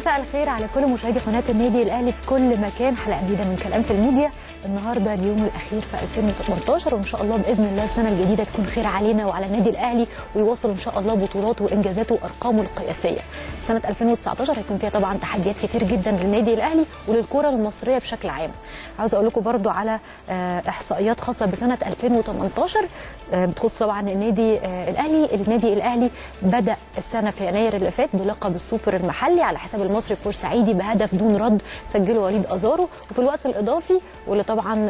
مساء الخير على كل مشاهدي قناه النادي الاهلي في كل مكان حلقه جديده من كلام في الميديا النهارده اليوم الاخير في 2018 وان شاء الله باذن الله السنه الجديده تكون خير علينا وعلى النادي الاهلي ويواصل ان شاء الله بطولاته وانجازاته وارقامه القياسيه. سنه 2019 هيكون فيها طبعا تحديات كتير جدا للنادي الاهلي وللكره المصريه بشكل عام. عاوز اقول لكم برضو على احصائيات خاصه بسنه 2018 بتخص طبعا النادي الاهلي، النادي الاهلي بدا السنه في يناير اللي فات بلقب السوبر المحلي على حساب المصري البورسعيدي بهدف دون رد سجله وليد ازارو وفي الوقت الاضافي واللي طبعا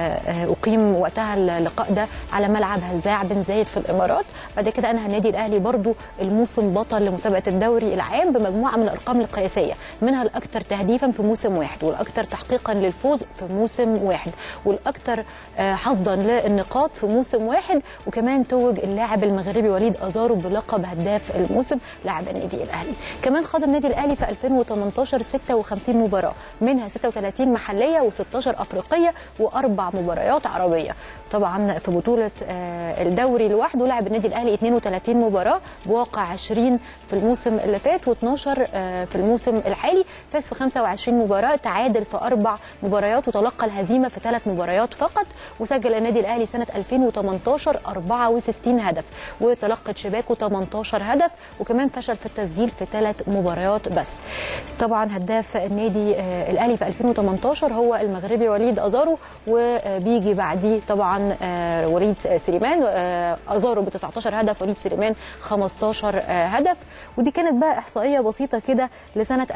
اقيم وقتها اللقاء ده على ملعب هزاع بن زايد في الامارات بعد كده انهى النادي الاهلي برضو الموسم بطل لمسابقه الدوري العام بمجموعه من الارقام القياسيه منها الاكثر تهديفا في موسم واحد والاكثر تحقيقا للفوز في موسم واحد والاكثر حصدا للنقاط في موسم واحد وكمان توج اللاعب المغربي وليد ازارو بلقب هداف الموسم لاعب النادي الاهلي كمان خاض النادي الاهلي في 2018 56 مباراه منها 36 محليه و16 افريقيه واربع مباريات عربيه طبعا في بطوله الدوري لوحده لعب النادي الاهلي 32 مباراه بواقع 20 في الموسم اللي فات و12 في الموسم الحالي فاز في 25 مباراه تعادل في اربع مباريات وتلقى الهزيمه في ثلاث مباريات فقط وسجل النادي الاهلي سنه 2018 64 هدف وتلقت شباكه 18 هدف وكمان فشل في التسجيل في ثلاث مباريات بس طبعا هداف النادي الاهلي في 2018 هو المغربي وليد ازارو وبيجي بعديه طبعا وليد سليمان ازارو ب 19 هدف وليد سليمان 15 هدف ودي كانت بقى احصائيه بسيطه كده لسنه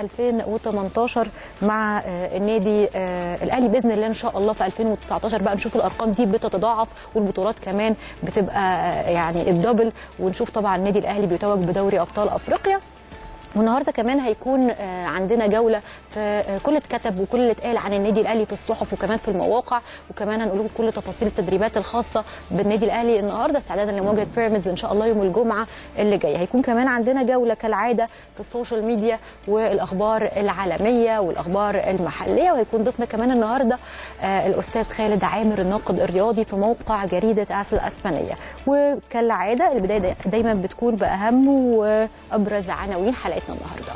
2018 مع النادي الاهلي باذن الله ان شاء الله في 2019 بقى نشوف الارقام دي بتتضاعف والبطولات كمان بتبقى يعني الدبل ونشوف طبعا النادي الاهلي بيتوج بدوري ابطال افريقيا والنهارده كمان هيكون عندنا جوله في كل اتكتب وكل اللي اتقال عن النادي الاهلي في الصحف وكمان في المواقع وكمان هنقول لكم كل تفاصيل التدريبات الخاصه بالنادي الاهلي النهارده استعدادا لمواجهه بيراميدز ان شاء الله يوم الجمعه اللي جاي هيكون كمان عندنا جوله كالعاده في السوشيال ميديا والاخبار العالميه والاخبار المحليه وهيكون ضيفنا كمان النهارده الاستاذ خالد عامر الناقد الرياضي في موقع جريده اس الاسبانيه وكالعاده البدايه دايما بتكون باهم وابرز عناوين حلقتنا النهارده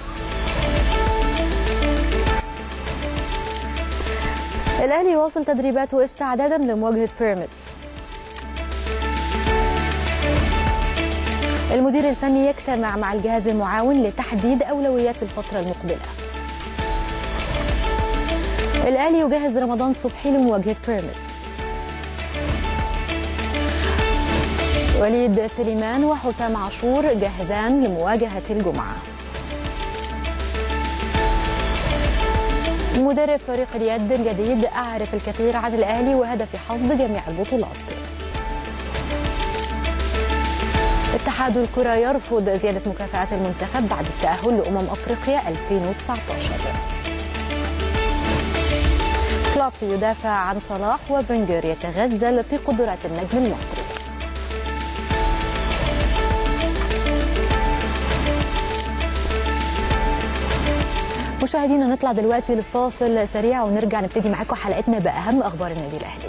الاهلي واصل تدريباته استعدادا لمواجهه بيراميدز المدير الفني يجتمع مع الجهاز المعاون لتحديد اولويات الفتره المقبله الاهلي يجهز رمضان صبحي لمواجهه بيراميدز وليد سليمان وحسام عاشور جاهزان لمواجهة الجمعة مدرب فريق اليد الجديد أعرف الكثير عن الأهلي وهدف حصد جميع البطولات اتحاد الكرة يرفض زيادة مكافآت المنتخب بعد التأهل لأمم أفريقيا 2019 كلوب يدافع عن صلاح وفنجر يتغزل في قدرات النجم المصري مشاهدينا نطلع دلوقتي لفاصل سريع ونرجع نبتدي معاكم حلقتنا باهم اخبار النادي الاهلي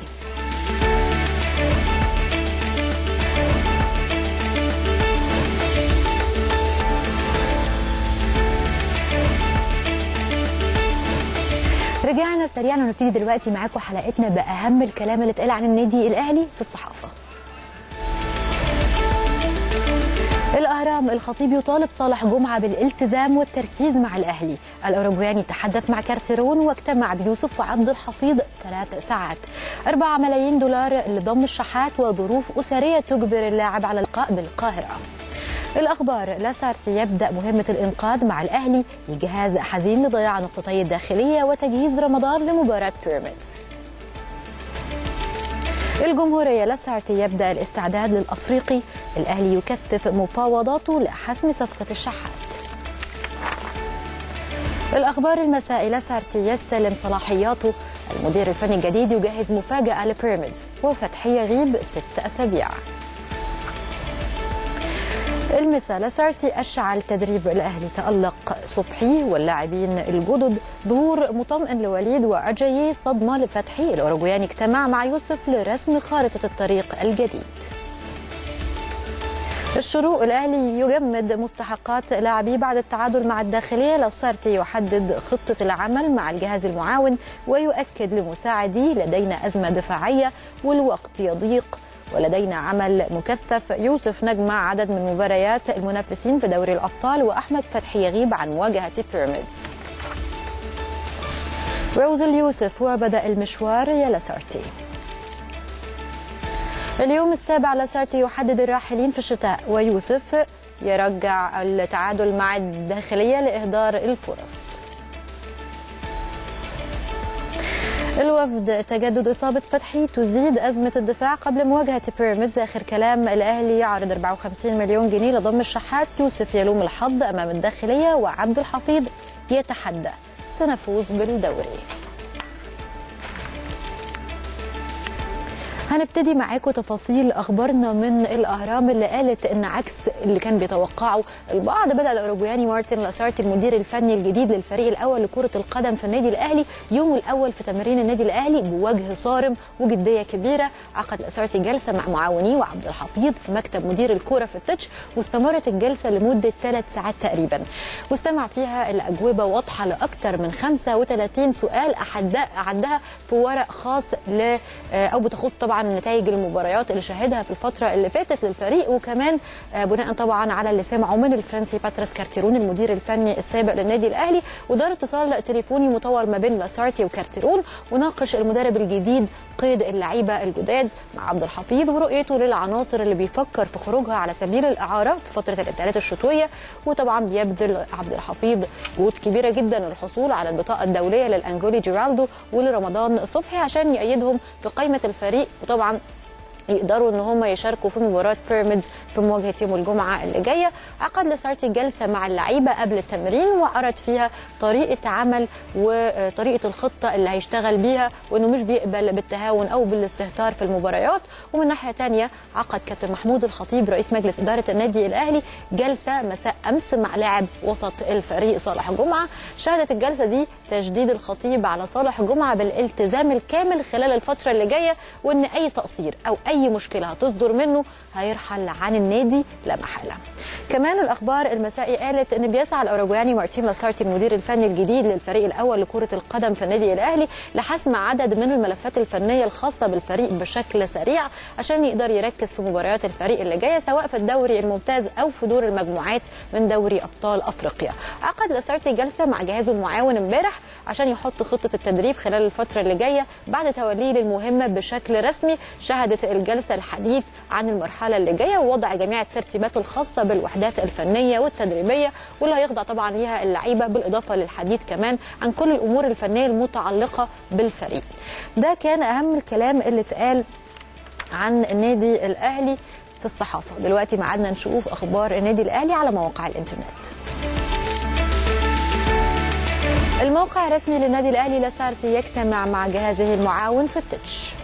رجعنا سريعا ونبتدي دلوقتي معاكم حلقتنا باهم الكلام اللي اتقال عن النادي الاهلي في الصحافه الأهرام الخطيب يطالب صالح جمعة بالالتزام والتركيز مع الأهلي الأوروغواني تحدث مع كارتيرون واجتمع بيوسف وعبد الحفيظ ثلاث ساعات 4 ملايين دولار لضم الشحات وظروف أسرية تجبر اللاعب على اللقاء بالقاهرة الأخبار لاسارتي يبدأ مهمة الإنقاذ مع الأهلي الجهاز حزين لضياع نقطتي الداخلية وتجهيز رمضان لمباراة بيراميدز الجمهورية لاسارتي يبدأ الاستعداد للأفريقي الأهلي يكثف مفاوضاته لحسم صفقة الشحات الأخبار المسائي لاسارتي يستلم صلاحياته المدير الفني الجديد يجهز مفاجأة لبيراميدز وفتحي يغيب ست أسابيع المسا لاسارتي أشعل تدريب الأهلي تألق صبحي واللاعبين الجدد ظهور مطمئن لوليد وأجايي صدمة لفتحي الأوروغوياني اجتمع مع يوسف لرسم خارطة الطريق الجديد الشروق الاهلي يجمد مستحقات لاعبيه بعد التعادل مع الداخليه لاسارتي يحدد خطه العمل مع الجهاز المعاون ويؤكد لمساعديه لدينا ازمه دفاعيه والوقت يضيق ولدينا عمل مكثف يوسف نجمع عدد من مباريات المنافسين في دوري الابطال واحمد فتحي يغيب عن مواجهه بيراميدز روز اليوسف وبدا المشوار يا لاسارتي اليوم السابع لاسارتي يحدد الراحلين في الشتاء ويوسف يرجع التعادل مع الداخليه لاهدار الفرص الوفد تجدد إصابة فتحي تزيد أزمة الدفاع قبل مواجهة بيراميدز آخر كلام الأهلي يعرض 54 مليون جنيه لضم الشحات يوسف يلوم الحظ أمام الداخلية وعبد الحفيظ يتحدى سنفوز بالدوري هنبتدي معاكم تفاصيل اخبارنا من الاهرام اللي قالت ان عكس اللي كان بيتوقعه البعض بدا الاوروجواني مارتن لاسارتي المدير الفني الجديد للفريق الاول لكره القدم في النادي الاهلي يومه الاول في تمرين النادي الاهلي بوجه صارم وجديه كبيره عقد لاسارتي جلسه مع معاونيه وعبد الحفيظ في مكتب مدير الكوره في التتش واستمرت الجلسه لمده ثلاث ساعات تقريبا واستمع فيها الاجوبه واضحه لاكثر من 35 سؤال اعدها في ورق خاص ل او بتخص طبعا نتائج المباريات اللي شاهدها في الفتره اللي فاتت للفريق وكمان بناء طبعا على اللي سمعه من الفرنسي باتريس كارتيرون المدير الفني السابق للنادي الاهلي ودار اتصال تليفوني مطور ما بين لاسارتي وكارتيرون وناقش المدرب الجديد قيد اللعيبه الجداد مع عبد الحفيظ ورؤيته للعناصر اللي بيفكر في خروجها على سبيل الاعاره في فتره الانتقالات الشتويه وطبعا بيبذل عبد الحفيظ جهود كبيره جدا للحصول على البطاقه الدوليه للانجولي جيرالدو ولرمضان صبحي عشان يأيدهم في قائمه الفريق وطبعا يقدروا ان هم يشاركوا في مباراه بيراميدز في مواجهه يوم الجمعه اللي جايه عقد لاسارتي جلسه مع اللعيبه قبل التمرين وعرض فيها طريقه عمل وطريقه الخطه اللي هيشتغل بيها وانه مش بيقبل بالتهاون او بالاستهتار في المباريات ومن ناحيه ثانيه عقد كابتن محمود الخطيب رئيس مجلس اداره النادي الاهلي جلسه مساء امس مع لاعب وسط الفريق صالح جمعه شهدت الجلسه دي تشديد الخطيب على صالح جمعه بالالتزام الكامل خلال الفتره اللي جايه وان اي تقصير او اي مشكله هتصدر منه هيرحل عن النادي لا محاله. كمان الاخبار المسائي قالت ان بيسعى الاوروجواني مارتين لاسارتي المدير الفني الجديد للفريق الاول لكره القدم في النادي الاهلي لحسم عدد من الملفات الفنيه الخاصه بالفريق بشكل سريع عشان يقدر يركز في مباريات الفريق اللي جايه سواء في الدوري الممتاز او في دور المجموعات من دوري ابطال افريقيا. عقد لاسارتي جلسه مع جهازه المعاون امبارح عشان يحط خطه التدريب خلال الفتره اللي جايه بعد توليه للمهمه بشكل رسمي شهدت الجلسه الحديث عن المرحله اللي جايه ووضع جميع الترتيبات الخاصه بالوحدات الفنيه والتدريبيه واللي هيخضع طبعا ليها اللعيبه بالاضافه للحديث كمان عن كل الامور الفنيه المتعلقه بالفريق. ده كان اهم الكلام اللي اتقال عن النادي الاهلي في الصحافه، دلوقتي معادنا نشوف اخبار النادي الاهلي على مواقع الانترنت. الموقع الرسمي للنادي الاهلي لاسارتي يجتمع مع جهازه المعاون في التتش.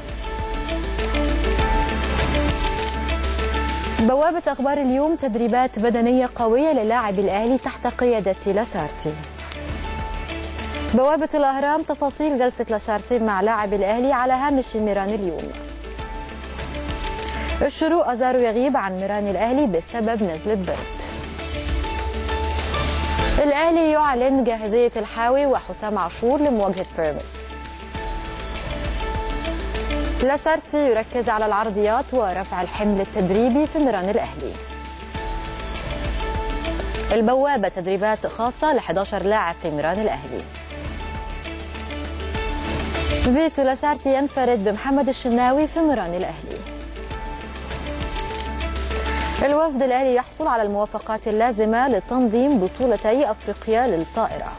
بوابة أخبار اليوم تدريبات بدنية قوية للاعب الأهلي تحت قيادة لاسارتي بوابة الأهرام تفاصيل جلسة لاسارتي مع لاعب الأهلي على هامش ميران اليوم الشروق أزارو يغيب عن ميران الأهلي بسبب نزلة برد الأهلي يعلن جاهزية الحاوي وحسام عاشور لمواجهة بيراميدز لاسارتي يركز على العرضيات ورفع الحمل التدريبي في ميران الأهلي البوابة تدريبات خاصة ل 11 لاعب في ميران الأهلي فيتو لاسارتي ينفرد بمحمد الشناوي في ميران الأهلي الوفد الأهلي يحصل على الموافقات اللازمة لتنظيم بطولتي أفريقيا للطائرة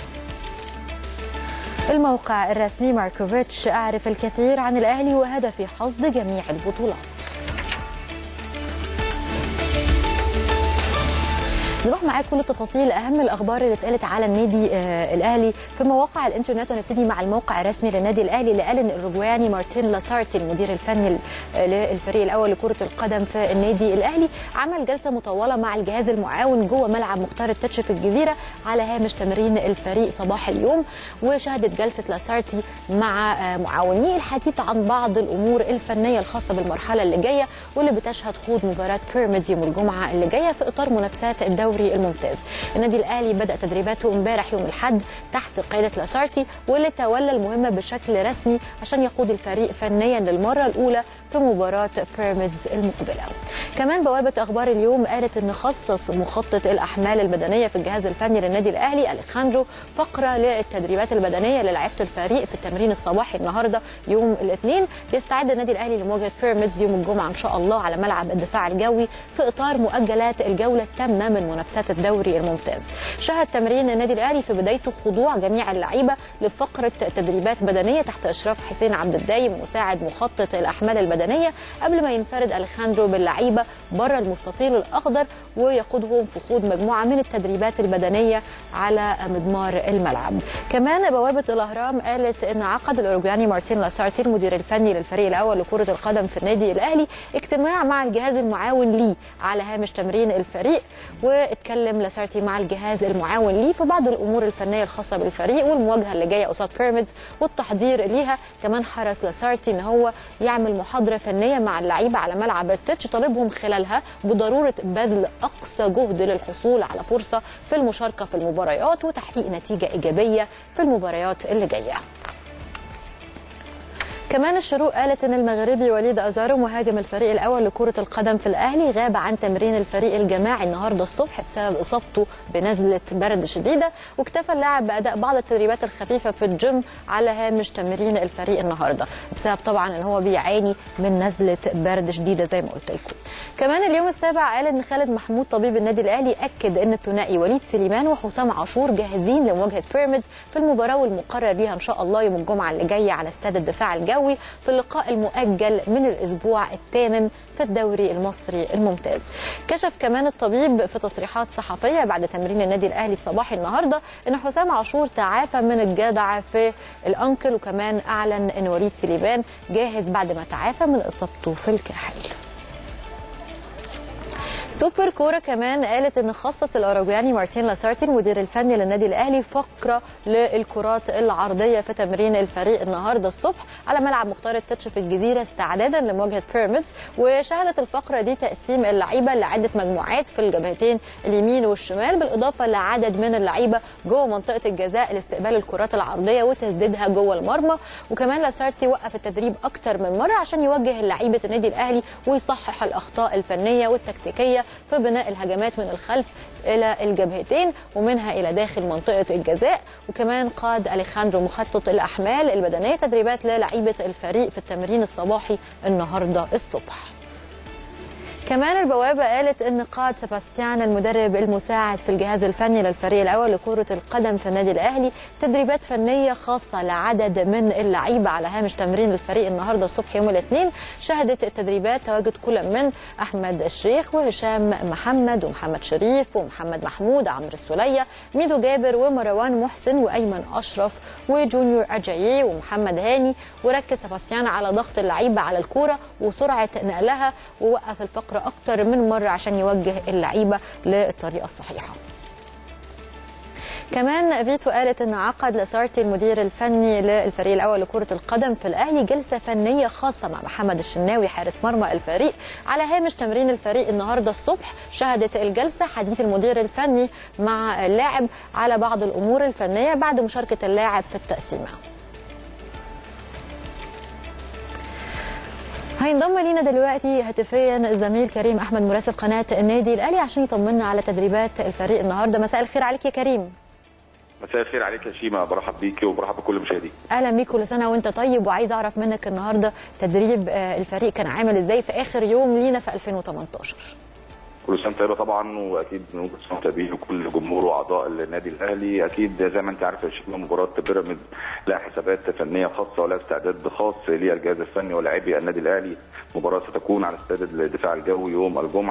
الموقع الرسمي ماركوفيتش أعرف الكثير عن الأهلي وهدفي حصد جميع البطولات نروح معاك كل تفاصيل اهم الاخبار اللي اتقالت على النادي آه الاهلي في مواقع الانترنت ونبتدي مع الموقع الرسمي للنادي الاهلي اللي قال ان الاوروجواني مارتين لاسارتي المدير الفني للفريق الاول لكره القدم في النادي الاهلي عمل جلسه مطوله مع الجهاز المعاون جوه ملعب مختار التتش في الجزيره على هامش تمرين الفريق صباح اليوم وشهدت جلسه لاسارتي مع معاونيه الحديث عن بعض الامور الفنيه الخاصه بالمرحله اللي جايه واللي بتشهد خوض مباراه بيراميدز يوم الجمعه اللي جايه في اطار منافسات الدوري الممتاز. النادي الاهلي بدا تدريباته امبارح يوم الاحد تحت قياده لاسارتي واللي تولى المهمه بشكل رسمي عشان يقود الفريق فنيا للمره الاولى في مباراه بيراميدز المقبله. كمان بوابه اخبار اليوم قالت ان خصص مخطط الاحمال البدنيه في الجهاز الفني للنادي الاهلي اليخاندرو فقره للتدريبات البدنيه للاعيبه الفريق في التمرين الصباحي النهارده يوم الاثنين بيستعد النادي الاهلي لمواجهه بيراميدز يوم الجمعه ان شاء الله على ملعب الدفاع الجوي في اطار مؤجلات الجوله الثامنه من منافسات الدوري الممتاز. شهد تمرين النادي الاهلي في بدايته خضوع جميع اللعيبه لفقره تدريبات بدنيه تحت اشراف حسين عبد الدايم مساعد مخطط الاحمال البدنيه قبل ما ينفرد اليخاندرو باللعيبه بره المستطيل الاخضر ويقودهم في خوض مجموعه من التدريبات البدنيه على مضمار الملعب. كمان بوابه الاهرام قالت ان عقد الاوروجواني مارتين لاسارتي المدير الفني للفريق الاول لكره القدم في النادي الاهلي اجتماع مع الجهاز المعاون ليه على هامش تمرين الفريق واتكلم لاسارتي مع الجهاز المعاون ليه في بعض الامور الفنيه الخاصه بالفريق والمواجهه اللي جايه قصاد بيراميدز والتحضير ليها كمان حرص لاسارتي ان هو يعمل محاضره فنيه مع اللعيبه على ملعب التتش طالبهم خلالها بضروره بذل اقصى جهد للحصول على فرصه في المشاركه في المباريات وتحقيق نتيجه ايجابيه في المباريات اللي جايه كمان الشروق قالت ان المغربي وليد ازارو مهاجم الفريق الاول لكره القدم في الاهلي غاب عن تمرين الفريق الجماعي النهارده الصبح بسبب اصابته بنزله برد شديده واكتفى اللاعب باداء بعض التدريبات الخفيفه في الجيم على هامش تمرين الفريق النهارده بسبب طبعا ان هو بيعاني من نزله برد شديده زي ما قلت لكم. كمان اليوم السابع قال ان خالد محمود طبيب النادي الاهلي اكد ان الثنائي وليد سليمان وحسام عاشور جاهزين لمواجهه بيراميدز في المباراه والمقرر ليها ان شاء الله يوم الجمعه اللي جايه على استاد الدفاع الجوي الجوي في اللقاء المؤجل من الاسبوع الثامن في الدوري المصري الممتاز. كشف كمان الطبيب في تصريحات صحفيه بعد تمرين النادي الاهلي الصباحي النهارده ان حسام عاشور تعافى من الجدع في الانكل وكمان اعلن ان وليد سليمان جاهز بعد ما تعافى من اصابته في الكاحل. سوبر كوره كمان قالت ان خصص الاوروجواني مارتين لاسارتي المدير الفني للنادي الاهلي فقره للكرات العرضيه في تمرين الفريق النهارده الصبح على ملعب مختار التتش في الجزيره استعدادا لمواجهه بيراميدز وشهدت الفقره دي تقسيم اللعيبه لعده مجموعات في الجبهتين اليمين والشمال بالاضافه لعدد من اللعيبه جوه منطقه الجزاء لاستقبال الكرات العرضيه وتسديدها جوه المرمى وكمان لاسارتي وقف التدريب اكتر من مره عشان يوجه لعيبه النادي الاهلي ويصحح الاخطاء الفنيه والتكتيكيه في بناء الهجمات من الخلف الى الجبهتين ومنها الى داخل منطقه الجزاء وكمان قاد اليخاندرو مخطط الاحمال البدنيه تدريبات للعيبه الفريق في التمرين الصباحي النهارده الصبح كمان البوابة قالت أن قاد سباستيان المدرب المساعد في الجهاز الفني للفريق الأول لكرة القدم في النادي الأهلي تدريبات فنية خاصة لعدد من اللعيبة على هامش تمرين الفريق النهاردة الصبح يوم الاثنين شهدت التدريبات تواجد كل من أحمد الشيخ وهشام محمد ومحمد شريف ومحمد محمود عمرو السولية ميدو جابر ومروان محسن وأيمن أشرف وجونيور أجايي ومحمد هاني وركز سباستيان على ضغط اللعيبة على الكورة وسرعة نقلها ووقف الفقرة اكتر من مره عشان يوجه اللعيبه للطريقه الصحيحه كمان فيتو قالت ان عقد لاسارتي المدير الفني للفريق الاول لكره القدم في الاهلي جلسه فنيه خاصه مع محمد الشناوي حارس مرمى الفريق على هامش تمرين الفريق النهارده الصبح شهدت الجلسه حديث المدير الفني مع اللاعب على بعض الامور الفنيه بعد مشاركه اللاعب في التقسيمه هينضم لينا دلوقتي هاتفيا الزميل كريم احمد مراسل قناه النادي الاهلي عشان يطمنا على تدريبات الفريق النهارده مساء الخير عليك يا كريم مساء الخير عليك يا شيماء برحب بيكي وبرحب بكل مشاهديك اهلا بيك كل سنه وانت طيب وعايز اعرف منك النهارده تدريب الفريق كان عامل ازاي في اخر يوم لينا في 2018 كل سنه طيبه طبعا واكيد بنقول كل سنه طيبين لكل جمهور واعضاء النادي الاهلي اكيد زي ما انت عارف يا شيماء مباراه بيراميدز لها حسابات فنيه خاصه ولها استعداد خاص ليها الجهاز الفني ولاعبي النادي الاهلي مباراه ستكون على استاد الدفاع الجوي يوم الجمعه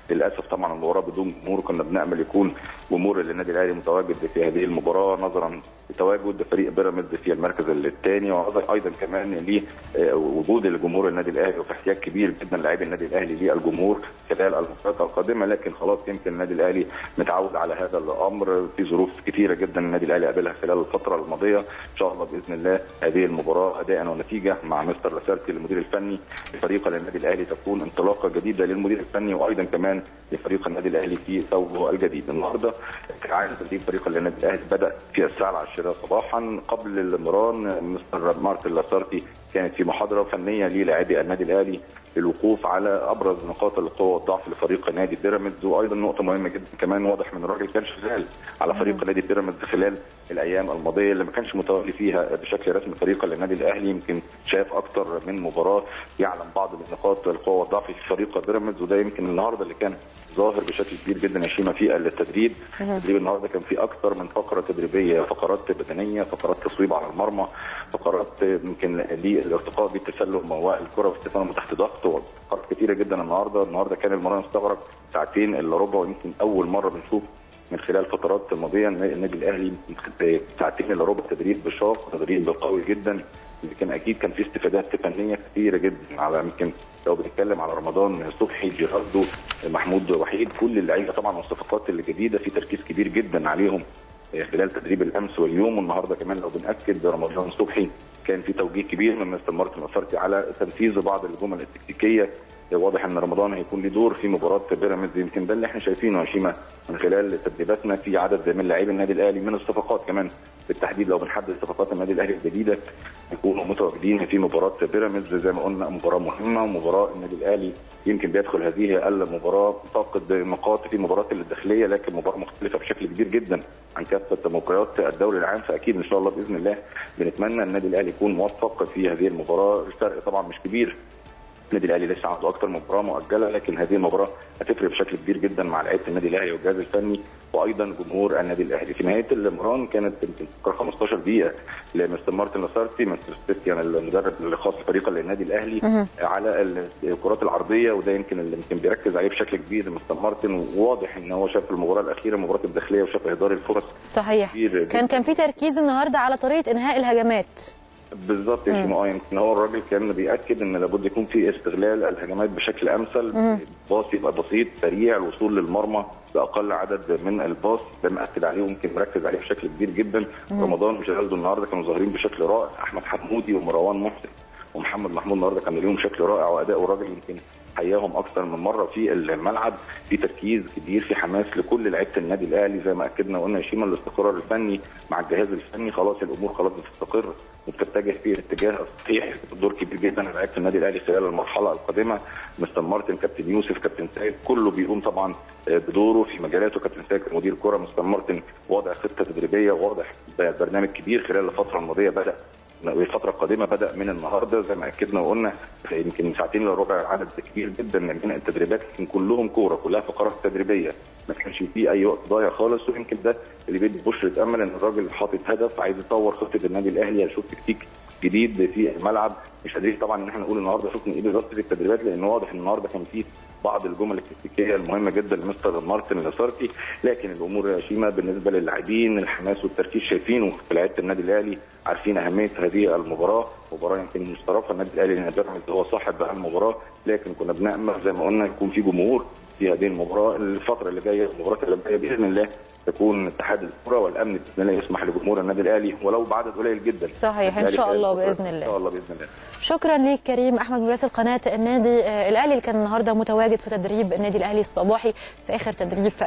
للاسف طبعا المباراه بدون جمهور كنا بنامل يكون جمهور النادي الاهلي متواجد في هذه المباراه نظرا لتواجد فريق بيراميدز في المركز الثاني وايضا كمان لوجود الجمهور النادي الاهلي وفي احتياج كبير جدا لاعبي النادي الاهلي للجمهور خلال المباريات القادمه لكن خلاص يمكن النادي الاهلي متعود على هذا الامر في ظروف كثيره جدا النادي الاهلي قابلها خلال الفتره الماضيه ان شاء الله باذن الله هذه المباراه اداء ونتيجه مع مستر لاسارتي المدير الفني لفريق النادي الاهلي تكون انطلاقه جديده للمدير الفني وايضا كمان لفريق النادي الاهلي في ثوبه الجديد النهارده كعاده تدريب فريق النادي الاهلي بدا في الساعه العاشره صباحا قبل المران مستر مارتن لاسارتي كانت في محاضره فنيه للاعبي النادي الاهلي للوقوف على ابرز نقاط القوه والضعف لفريق نادي بيراميدز وايضا نقطه مهمه جدا كمان واضح من الراجل كان شغال على فريق نادي بيراميدز خلال الايام الماضيه اللي ما كانش متولي فيها بشكل رسمي فريق النادي الاهلي يمكن شاف اكثر من مباراه يعلم بعض من نقاط القوه والضعف في فريق بيراميدز وده يمكن النهارده اللي كان ظاهر بشكل كبير جدا يا شيماء في التدريب التدريب النهارده كان في اكثر من فقره تدريبيه فقرات بدنيه فقرات تصويب على المرمى فقرات يمكن للارتقاء بالتسلم والكره واستخدام تحت ضغط وفقرات كثيره جدا النهارده النهارده كان المران استغرق ساعتين الا ربع ويمكن اول مره بنشوف من خلال فترات ماضيه النادي الاهلي ساعتين الا ربع تدريب بشاق تدريب قوي جدا لكن اكيد كان في استفادات فنيه كثيره جدا على يمكن لو بنتكلم على رمضان صبحي جيراردو محمود وحيد كل اللعيبه طبعا والصفقات الجديده في تركيز كبير جدا عليهم خلال تدريب الامس واليوم والنهارده كمان لو بناكد رمضان صبحي كان في توجيه كبير من مستر مارتن اسارتي على تنفيذ بعض الجمل التكتيكيه واضح ان رمضان هيكون له دور في مباراه بيراميدز يمكن ده اللي احنا شايفينه يا شيماء من خلال تدريباتنا في عدد من لاعبي النادي الاهلي من الصفقات كمان بالتحديد لو بنحدد صفقات النادي الاهلي الجديده يكونوا متواجدين في مباراه بيراميدز زي ما قلنا مباراه مهمه ومباراه النادي الاهلي يمكن بيدخل هذه المباراه فاقد نقاط في مباراه الداخليه لكن مباراه مختلفه بشكل كبير جدا عن كافه مباريات الدوري العام فاكيد ان شاء الله باذن الله بنتمنى النادي الاهلي يكون موفق في هذه المباراه الفرق طبعا مش كبير النادي الاهلي لسه عنده اكثر من مباراه مؤجله لكن هذه المباراه هتفرق بشكل كبير جدا مع لعيبه النادي الاهلي والجهاز الفني وايضا جمهور النادي الاهلي في نهايه المران كانت يمكن 15 دقيقه لمستر مارتن لاسارتي مستر ستيان المدرب الخاص بفريق النادي الاهلي على الكرات العرضيه وده يمكن اللي يمكن بيركز عليه بشكل كبير مستر مارتن وواضح ان هو شاف المباراه الاخيره مباراه الداخليه وشاف اهدار الفرص صحيح كان كان في تركيز النهارده على طريقه انهاء الهجمات بالظبط يا شيماء يمكن هو الراجل كان بياكد ان لابد يكون في استغلال الهجمات بشكل امثل باص يبقى بسيط سريع الوصول للمرمى باقل عدد من الباص ده مأكد عليه ويمكن مركز عليه بشكل كبير جدا مم. رمضان وجلالدو النهارده كانوا ظاهرين بشكل رائع احمد حمودي ومروان محسن ومحمد محمود النهارده كان ليهم شكل رائع واداء الراجل يمكن حياهم اكثر من مره في الملعب في تركيز كبير في حماس لكل لعيبه النادي الاهلي زي ما اكدنا وقلنا يا شيماء الاستقرار الفني مع الجهاز الفني خلاص الامور خلاص بتستقر وبتتجه في الاتجاه الصحيح دور كبير جدا لعيبه النادي الاهلي خلال المرحله القادمه مستر مارتن كابتن يوسف كابتن سيد كله بيقوم طبعا بدوره في مجالاته كابتن سيد مدير كره مستر مارتن واضع خطه تدريبيه واضح برنامج كبير خلال الفتره الماضيه بدا الفترة القادمة بدأ من النهاردة زي ما أكدنا وقلنا يمكن ساعتين الا ربع عدد كبير جدا من التدريبات لكن كلهم كورة كلها فقرات تدريبية ما كانش فيه أي وقت ضايع خالص ويمكن ده اللي بيدي بشرة أمل إن الراجل حاطط هدف عايز يطور خطة النادي الأهلي هيشوف تكتيك جديد في الملعب مش قادرين طبعا ان احنا نقول النهارده شفنا ايه بالظبط في التدريبات لان واضح ان النهارده كان فيه بعض الجمل التكتيكيه المهمه جدا لمستر مارتن لاسارتي لكن الامور يا شيماء بالنسبه للاعبين الحماس والتركيز شايفينه في لعيبه النادي الاهلي عارفين اهميه هذه المباراه مباراه يمكن مشتركه النادي الاهلي لان بيراميدز هو صاحب المباراه لكن كنا بنامل زي ما قلنا يكون في جمهور في هذه المباراه الفتره اللي جايه المباراه اللي جايه باذن الله تكون اتحاد الكره والامن باذن الله يسمح لجمهور النادي الاهلي ولو بعدد قليل جدا صحيح ان شاء الله باذن الله ان شاء الله باذن الله شكرا ليك كريم احمد مراسل قناه النادي الاهلي اللي كان النهارده متواجد في تدريب النادي الاهلي الصباحي في اخر تدريب في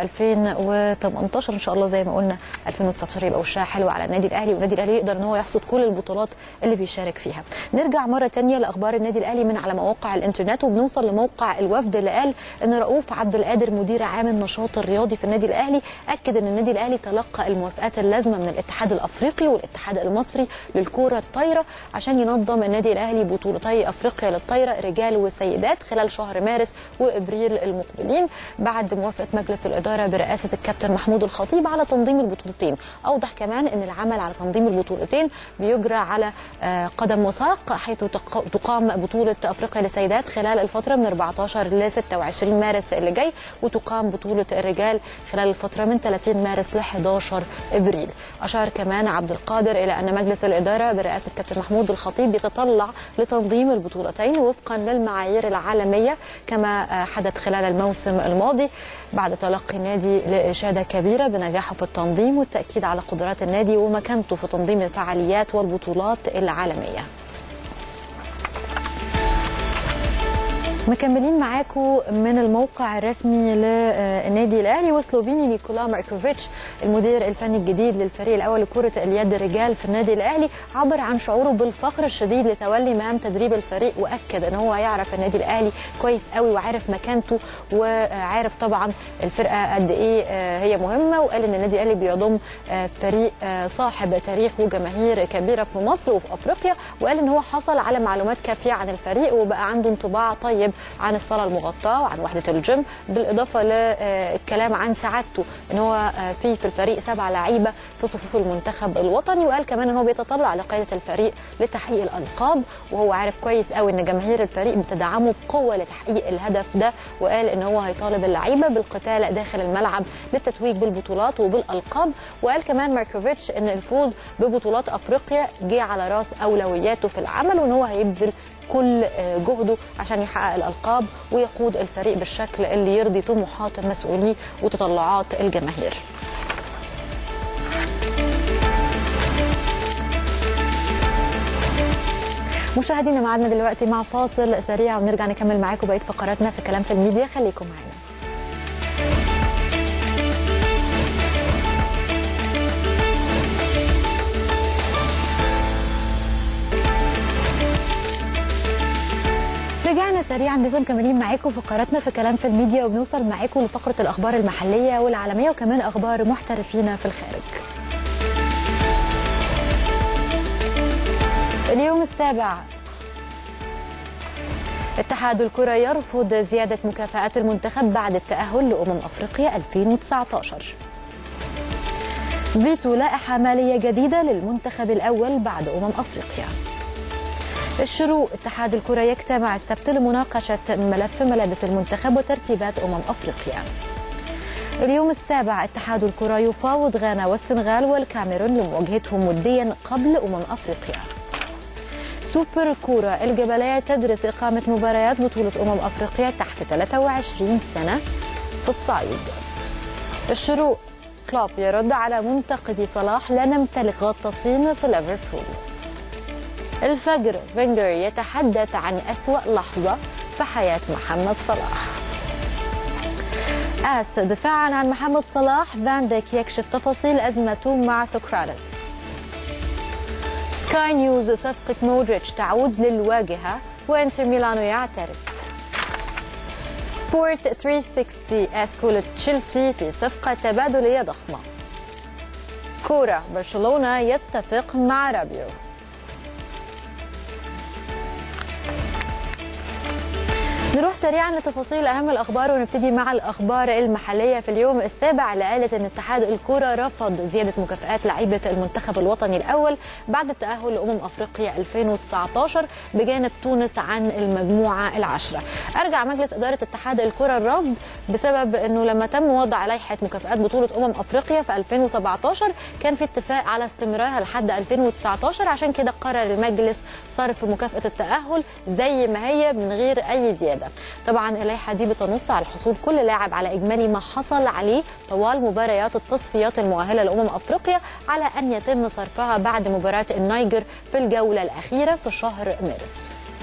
2018 ان شاء الله زي ما قلنا 2019 يبقى وشها حلو على النادي الاهلي والنادي الاهلي يقدر ان هو يحصد كل البطولات اللي بيشارك فيها نرجع مره ثانيه لاخبار النادي الاهلي من على مواقع الانترنت وبنوصل لموقع الوفد اللي قال ان رؤوف عبد القادر مدير عام النشاط الرياضي في النادي الاهلي اكد ان النادي الاهلي تلقى الموافقات اللازمه من الاتحاد الافريقي والاتحاد المصري للكره الطايره عشان ينظم النادي الاهلي بطولتي افريقيا للطايره رجال وسيدات خلال شهر مارس وابريل المقبلين بعد موافقه مجلس الاداره برئاسه الكابتن محمود الخطيب على تنظيم البطولتين اوضح كمان ان العمل على تنظيم البطولتين بيجرى على آه، قدم وساق حيث تق- تقام بطولة أفريقيا للسيدات خلال الفترة من 14 ل 26 مارس اللي جاي وتقام بطولة الرجال خلال الفترة من 30 مارس ل 11 إبريل أشار كمان عبد القادر إلى أن مجلس الإدارة برئاسة كابتن محمود الخطيب يتطلع لتنظيم البطولتين وفقا للمعايير العالمية كما آه، حدث خلال الموسم الماضي بعد تلقي النادي لإشادة كبيرة بنجاحه في التنظيم والتأكيد على قدرات النادي ومكانته في تنظيم الفعاليات والبطولات العالمية مكملين معاكم من الموقع الرسمي للنادي الاهلي وسلوفيني نيكولا ماركوفيتش المدير الفني الجديد للفريق الاول لكره اليد الرجال في النادي الاهلي عبر عن شعوره بالفخر الشديد لتولي مهام تدريب الفريق واكد ان هو يعرف النادي الاهلي كويس قوي وعارف مكانته وعارف طبعا الفرقه قد ايه هي مهمه وقال ان النادي الاهلي بيضم فريق صاحب تاريخ وجماهير كبيره في مصر وفي افريقيا وقال ان هو حصل على معلومات كافيه عن الفريق وبقى عنده انطباع طيب عن الصاله المغطاه وعن وحده الجيم بالاضافه للكلام عن سعادته ان هو في في الفريق سبع لعيبه في صفوف المنتخب الوطني وقال كمان ان هو بيتطلع لقياده الفريق لتحقيق الالقاب وهو عارف كويس قوي ان جماهير الفريق بتدعمه بقوه لتحقيق الهدف ده وقال ان هو هيطالب اللعيبه بالقتال داخل الملعب للتتويج بالبطولات وبالالقاب وقال كمان ماركوفيتش ان الفوز ببطولات افريقيا جه على راس اولوياته في العمل وان هو هيبذل كل جهده عشان يحقق الالقاب ويقود الفريق بالشكل اللي يرضي طموحات المسؤولين وتطلعات الجماهير. مشاهدينا معادنا دلوقتي مع فاصل سريع ونرجع نكمل معاكم بقيه فقراتنا في كلام في الميديا خليكم معانا. رجعنا سريعا لسه مكملين معاكم فقراتنا في كلام في الميديا وبنوصل معاكم لفقره الاخبار المحليه والعالميه وكمان اخبار محترفين في الخارج. اليوم السابع اتحاد الكرة يرفض زيادة مكافآت المنتخب بعد التأهل لأمم أفريقيا 2019 فيتو لائحة مالية جديدة للمنتخب الأول بعد أمم أفريقيا الشروق اتحاد الكرة يجتمع السبت لمناقشة ملف ملابس المنتخب وترتيبات أمم أفريقيا اليوم السابع اتحاد الكرة يفاوض غانا والسنغال والكاميرون لمواجهتهم وديا قبل أمم أفريقيا سوبر كورة الجبلية تدرس إقامة مباريات بطولة أمم أفريقيا تحت 23 سنة في الصعيد الشروق كلوب يرد على منتقدي صلاح لا نمتلك غطاسين في ليفربول الفجر فينجر يتحدث عن أسوأ لحظة في حياة محمد صلاح آس دفاعا عن محمد صلاح فان ديك يكشف تفاصيل أزمته مع سقراطس سكاي نيوز صفقة مودريتش تعود للواجهة وانتر ميلانو يعترف سبورت 360 أسكولة تشيلسي في صفقة تبادلية ضخمة كورة برشلونة يتفق مع رابيو نروح سريعا لتفاصيل اهم الاخبار ونبتدي مع الاخبار المحليه في اليوم السابع اللي قالت ان اتحاد الكره رفض زياده مكافئات لعيبه المنتخب الوطني الاول بعد التاهل لامم افريقيا 2019 بجانب تونس عن المجموعه العشره. ارجع مجلس اداره اتحاد الكره الرفض بسبب انه لما تم وضع لائحه مكافئات بطوله امم افريقيا في 2017 كان في اتفاق على استمرارها لحد 2019 عشان كده قرر المجلس صرف مكافاه التاهل زي ما هي من غير اي زياده. طبعا اللائحه دي بتنص على حصول كل لاعب على اجمالي ما حصل عليه طوال مباريات التصفيات المؤهله لامم افريقيا على ان يتم صرفها بعد مباراه النيجر في الجوله الاخيره في شهر مارس.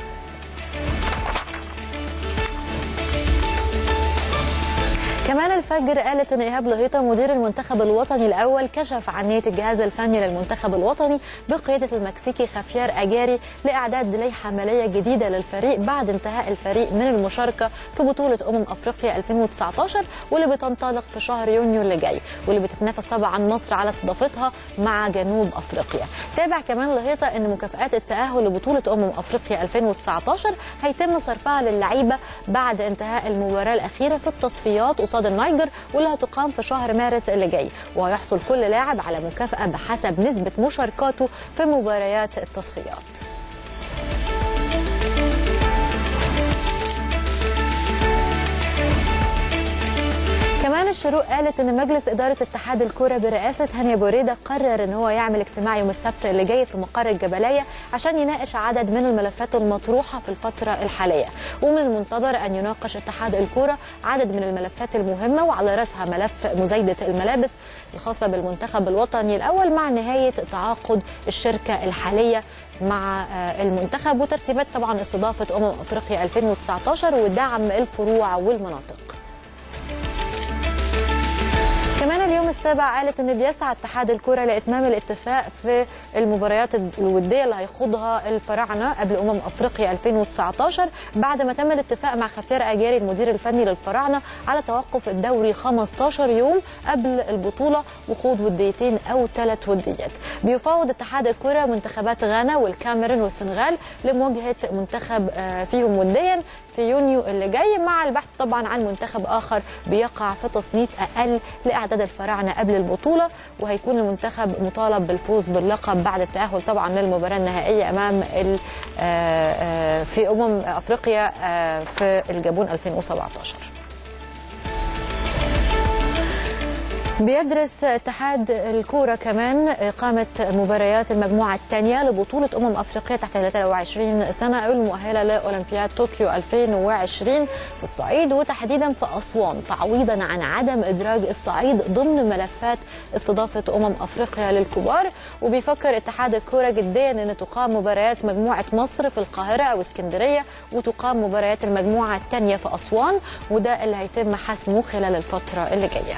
كمان الفجر قالت ان ايهاب لهيطه مدير المنتخب الوطني الاول كشف عن نيه الجهاز الفني للمنتخب الوطني بقياده المكسيكي خافيار اجاري لاعداد لائحه ماليه جديده للفريق بعد انتهاء الفريق من المشاركه في بطوله امم افريقيا 2019 واللي بتنطلق في شهر يونيو اللي جاي واللي بتتنافس طبعا مصر على استضافتها مع جنوب افريقيا. تابع كمان لهيطه ان مكافئات التاهل لبطوله امم افريقيا 2019 هيتم صرفها للعيبه بعد انتهاء المباراه الاخيره في التصفيات قصاد تشاد النيجر واللي هتقام في شهر مارس اللي جاي وهيحصل كل لاعب على مكافاه بحسب نسبه مشاركاته في مباريات التصفيات كمان الشروق قالت ان مجلس اداره اتحاد الكره برئاسه هانيا بوريده قرر ان هو يعمل اجتماع يوم السبت اللي جاي في مقر الجبليه عشان يناقش عدد من الملفات المطروحه في الفتره الحاليه ومن المنتظر ان يناقش اتحاد الكره عدد من الملفات المهمه وعلى راسها ملف مزايده الملابس الخاصه بالمنتخب الوطني الاول مع نهايه تعاقد الشركه الحاليه مع المنتخب وترتيبات طبعا استضافه امم افريقيا 2019 ودعم الفروع والمناطق كمان اليوم السابع قالت ان بيسعى اتحاد الكره لاتمام الاتفاق في المباريات الوديه اللي هيخوضها الفراعنه قبل امم افريقيا 2019 بعد ما تم الاتفاق مع خفير اجاري المدير الفني للفراعنه على توقف الدوري 15 يوم قبل البطوله وخوض وديتين او ثلاث وديات. بيفاوض اتحاد الكره منتخبات غانا والكاميرون والسنغال لمواجهه منتخب فيهم وديا في يونيو اللي جاي مع البحث طبعا عن منتخب اخر بيقع في تصنيف اقل لاعداد الفراعنه قبل البطوله وهيكون المنتخب مطالب بالفوز باللقب بعد التاهل طبعا للمباراه النهائيه امام في امم افريقيا في الجابون 2017 بيدرس اتحاد الكورة كمان إقامة مباريات المجموعة الثانية لبطولة أمم أفريقيا تحت 23 سنة المؤهلة لأولمبياد طوكيو 2020 في الصعيد وتحديدا في أسوان تعويضا عن عدم إدراج الصعيد ضمن ملفات استضافة أمم أفريقيا للكبار وبيفكر اتحاد الكورة جديا أن تقام مباريات مجموعة مصر في القاهرة أو اسكندرية وتقام مباريات المجموعة الثانية في أسوان وده اللي هيتم حسمه خلال الفترة اللي جايه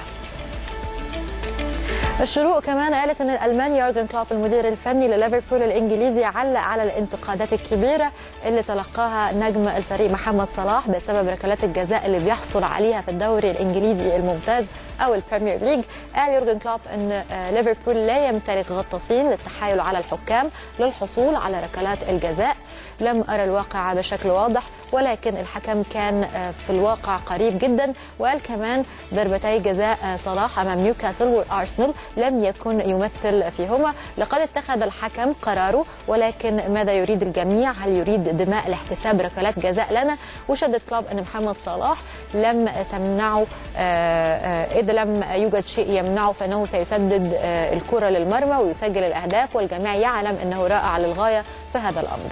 الشروق كمان قالت ان الالماني يورجن كلوب المدير الفني لليفربول الانجليزي علق على الانتقادات الكبيره اللي تلقاها نجم الفريق محمد صلاح بسبب ركلات الجزاء اللي بيحصل عليها في الدوري الانجليزي الممتاز او البريمير ليج قال يورجن كلوب ان ليفربول لا يمتلك غطاسين للتحايل على الحكام للحصول على ركلات الجزاء لم ارى الواقع بشكل واضح ولكن الحكم كان في الواقع قريب جدا وقال كمان ضربتي جزاء صلاح امام نيوكاسل وارسنال لم يكن يمثل فيهما لقد اتخذ الحكم قراره ولكن ماذا يريد الجميع هل يريد دماء لاحتساب ركلات جزاء لنا وشدد كلوب ان محمد صلاح لم تمنعه اذا لم يوجد شيء يمنعه فانه سيسدد الكره للمرمى ويسجل الاهداف والجميع يعلم انه رائع للغايه في هذا الامر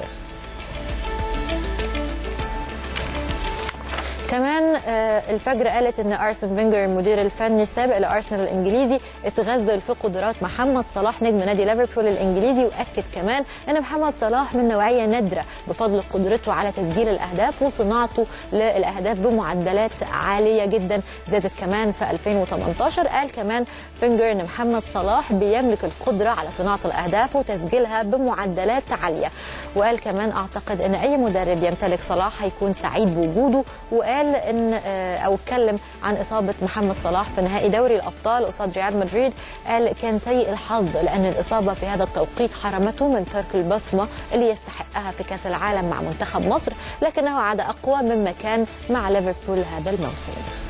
كمان الفجر قالت ان ارسن فينجر المدير الفني السابق لارسنال الانجليزي اتغزل في قدرات محمد صلاح نجم نادي ليفربول الانجليزي واكد كمان ان محمد صلاح من نوعيه نادره بفضل قدرته على تسجيل الاهداف وصناعته للاهداف بمعدلات عاليه جدا زادت كمان في 2018 قال كمان فينجر ان محمد صلاح بيملك القدره على صناعه الاهداف وتسجيلها بمعدلات عاليه وقال كمان اعتقد ان اي مدرب يمتلك صلاح هيكون سعيد بوجوده وقال قال ان او اتكلم عن اصابه محمد صلاح في نهائي دوري الابطال قصاد ريال مدريد قال كان سيء الحظ لان الاصابه في هذا التوقيت حرمته من ترك البصمه اللي يستحقها في كاس العالم مع منتخب مصر لكنه عاد اقوى مما كان مع ليفربول هذا الموسم.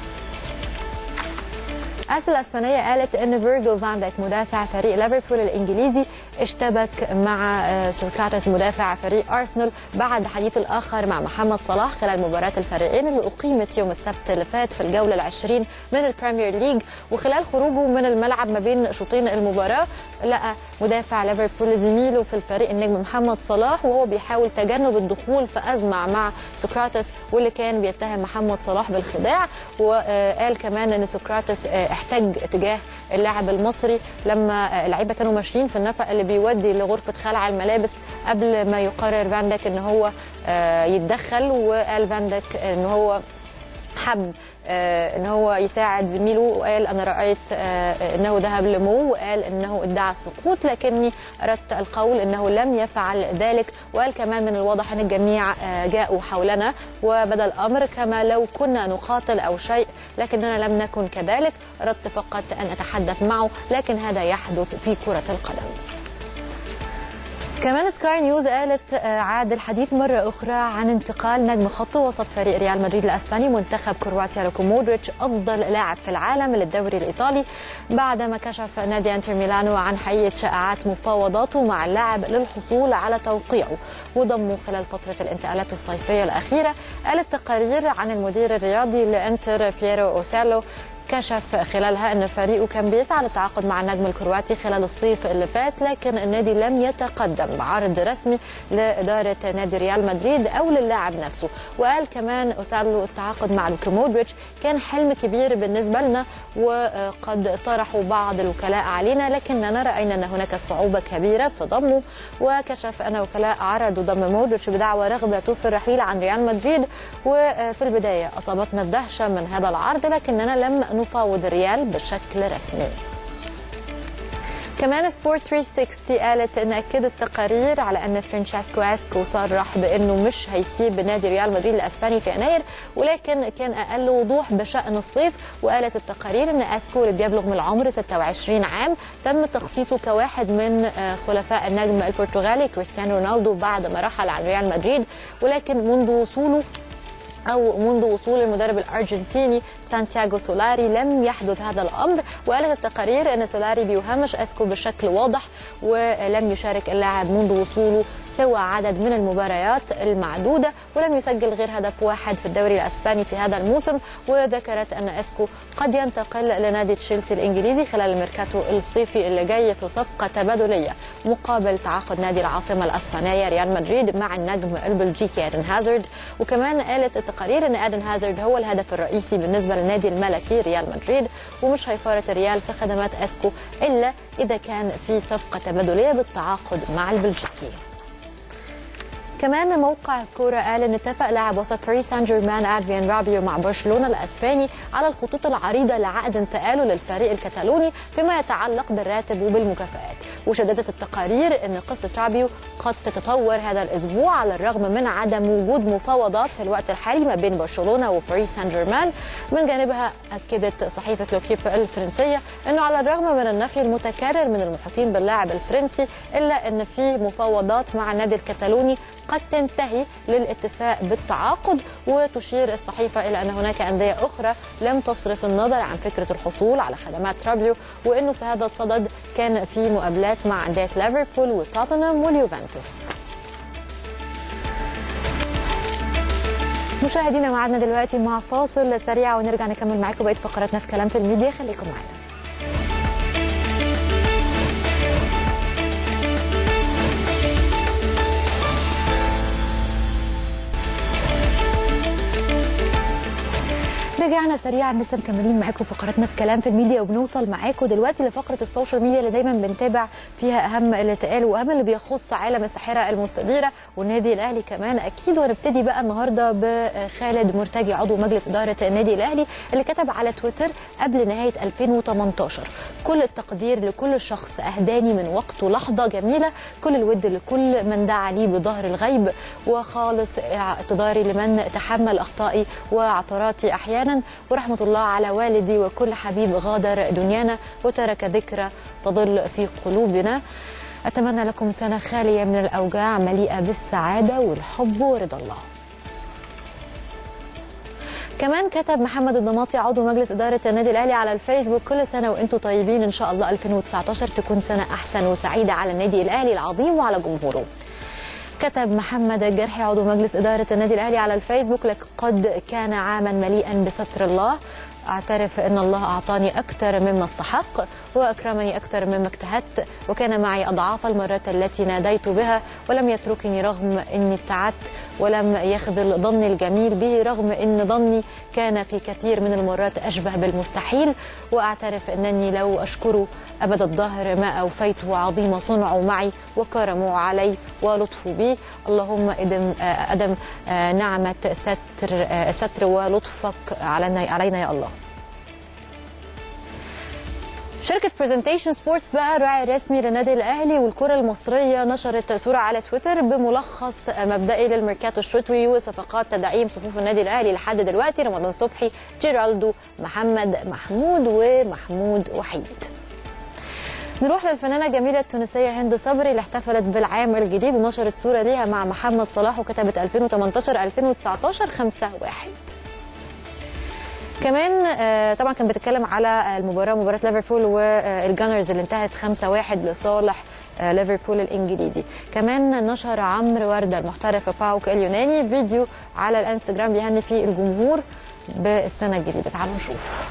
اس الاسبانيه قالت ان فيرجو فان دايك مدافع فريق ليفربول الانجليزي اشتبك مع سوركاتس مدافع فريق ارسنال بعد حديث الاخر مع محمد صلاح خلال مباراه الفريقين اللي اقيمت يوم السبت اللي فات في الجوله العشرين من البريمير ليج وخلال خروجه من الملعب ما بين شوطين المباراه لقى مدافع ليفربول زميله في الفريق النجم محمد صلاح وهو بيحاول تجنب الدخول في ازمه مع سقراطس واللي كان بيتهم محمد صلاح بالخداع وقال كمان ان سقراطس احتج تجاه اللاعب المصري لما اللعيبه كانوا ماشيين في النفق اللي بيودي لغرفه خلع الملابس قبل ما يقرر فان داك ان هو يتدخل وقال فان داك ان هو حب آه ان هو يساعد زميله وقال انا رايت آه انه ذهب لمو وقال انه ادعى السقوط لكني اردت القول انه لم يفعل ذلك وقال كمان من الواضح ان الجميع آه جاءوا حولنا وبدا الامر كما لو كنا نقاتل او شيء لكننا لم نكن كذلك اردت فقط ان اتحدث معه لكن هذا يحدث في كره القدم كمان سكاي نيوز قالت آه، عاد الحديث مرة أخرى عن انتقال نجم خط وسط فريق ريال مدريد الأسباني منتخب كرواتيا لوكو مودريتش أفضل لاعب في العالم للدوري الإيطالي بعدما كشف نادي انتر ميلانو عن حقيقة شائعات مفاوضاته مع اللاعب للحصول على توقيعه وضمه خلال فترة الانتقالات الصيفية الأخيرة قالت تقارير عن المدير الرياضي لإنتر بييرو أوسيلو كشف خلالها ان فريقه كان بيسعى للتعاقد مع النجم الكرواتي خلال الصيف اللي فات لكن النادي لم يتقدم بعرض رسمي لاداره نادي ريال مدريد او للاعب نفسه وقال كمان اوسالو التعاقد مع لوكا مودريتش كان حلم كبير بالنسبه لنا وقد طرحوا بعض الوكلاء علينا لكننا راينا ان هناك صعوبه كبيره في ضمه وكشف ان وكلاء عرضوا ضم مودريتش بدعوى رغبته في الرحيل عن ريال مدريد وفي البدايه اصابتنا الدهشه من هذا العرض لكننا لم نفاوض الريال بشكل رسمي كمان سبورت 360 قالت ان اكدت تقارير على ان فرانشيسكو اسكو صرح بانه مش هيسيب نادي ريال مدريد الاسباني في يناير ولكن كان اقل وضوح بشان الصيف وقالت التقارير ان اسكو اللي بيبلغ من العمر 26 عام تم تخصيصه كواحد من آه، خلفاء النجم البرتغالي كريستيانو رونالدو بعد ما رحل عن ريال مدريد ولكن منذ وصوله أو منذ وصول المدرب الأرجنتيني سانتياغو سولاري لم يحدث هذا الأمر وقالت التقارير أن سولاري بيهمش أسكو بشكل واضح ولم يشارك اللاعب منذ وصوله سوى عدد من المباريات المعدودة ولم يسجل غير هدف واحد في الدوري الأسباني في هذا الموسم وذكرت أن أسكو قد ينتقل لنادي تشيلسي الإنجليزي خلال الميركاتو الصيفي اللي جاي في صفقة تبادلية مقابل تعاقد نادي العاصمة الأسبانية ريال مدريد مع النجم البلجيكي آدن هازارد وكمان قالت التقارير أن آدن هازارد هو الهدف الرئيسي بالنسبة للنادي الملكي ريال مدريد ومش هيفارق الريال في خدمات أسكو إلا إذا كان في صفقة تبادلية بالتعاقد مع البلجيكي كمان موقع كورة قال ان اتفق لاعب وسط باريس سان جيرمان ادريان رابيو مع برشلونه الاسباني على الخطوط العريضه لعقد انتقاله للفريق الكتالوني فيما يتعلق بالراتب وبالمكافآت وشددت التقارير ان قصه رابيو قد تتطور هذا الاسبوع على الرغم من عدم وجود مفاوضات في الوقت الحالي ما بين برشلونه وباريس سان جيرمان من جانبها اكدت صحيفه لوكيب الفرنسيه انه على الرغم من النفي المتكرر من المحيطين باللاعب الفرنسي الا ان في مفاوضات مع النادي الكتالوني قد تنتهي للاتفاق بالتعاقد وتشير الصحيفه الى ان هناك انديه اخرى لم تصرف النظر عن فكره الحصول على خدمات رابيو وانه في هذا الصدد كان في مقابلات مع انديه ليفربول وتوتنهام واليوفنتوس. مشاهدينا معادنا دلوقتي مع فاصل سريع ونرجع نكمل معاكم بقيه فقراتنا في كلام في الميديا خليكم معانا. رجعنا سريعا لسه مكملين معاكم فقراتنا في كلام في الميديا وبنوصل معاكم دلوقتي لفقره السوشيال ميديا اللي دايما بنتابع فيها اهم اللي اتقال واهم اللي بيخص عالم الساحره المستديره والنادي الاهلي كمان اكيد وهنبتدي بقى النهارده بخالد مرتجي عضو مجلس اداره النادي الاهلي اللي كتب على تويتر قبل نهايه 2018 كل التقدير لكل شخص اهداني من وقت ولحظه جميله كل الود لكل من دعا لي بظهر الغيب وخالص اعتذاري لمن تحمل اخطائي وعثراتي احيانا ورحمه الله على والدي وكل حبيب غادر دنيانا وترك ذكرى تظل في قلوبنا اتمنى لكم سنه خاليه من الاوجاع مليئه بالسعاده والحب ورضا الله كمان كتب محمد الضماطي عضو مجلس إدارة النادي الأهلي على الفيسبوك كل سنة وأنتم طيبين إن شاء الله 2019 تكون سنة أحسن وسعيدة على النادي الأهلي العظيم وعلى جمهوره كتب محمد الجرحي عضو مجلس إدارة النادي الأهلي على الفيسبوك لقد كان عاما مليئا بستر الله أعترف أن الله أعطاني أكثر مما استحق وأكرمني أكثر مما اجتهدت وكان معي أضعاف المرات التي ناديت بها ولم يتركني رغم أني ابتعدت ولم يخذل ظني الجميل به رغم أن ظني كان في كثير من المرات أشبه بالمستحيل وأعترف أنني لو أشكره أبد الظهر ما أوفيته عظيم صنعه معي وكرمه علي ولطفه بي اللهم أدم, أدم نعمة ستر, ستر ولطفك علينا, علينا يا الله شركة برزنتيشن سبورتس بقى راعي رسمي للنادي الأهلي والكرة المصرية نشرت صورة على تويتر بملخص مبدئي للميركاتو الشتوي وصفقات تدعيم صفوف النادي الأهلي لحد دلوقتي رمضان صبحي جيرالدو محمد محمود ومحمود وحيد نروح للفنانه الجميله التونسيه هند صبري اللي احتفلت بالعام الجديد ونشرت صوره ليها مع محمد صلاح وكتبت 2018 2019 5 1 كمان آه، طبعا كانت بتتكلم على المباراه مباراه ليفربول والجانرز اللي انتهت 5-1 لصالح آه، ليفربول الانجليزي كمان نشر عمرو ورده المحترف باوك اليوناني فيديو على الانستجرام بيهني فيه الجمهور بالسنه الجديده تعالوا نشوف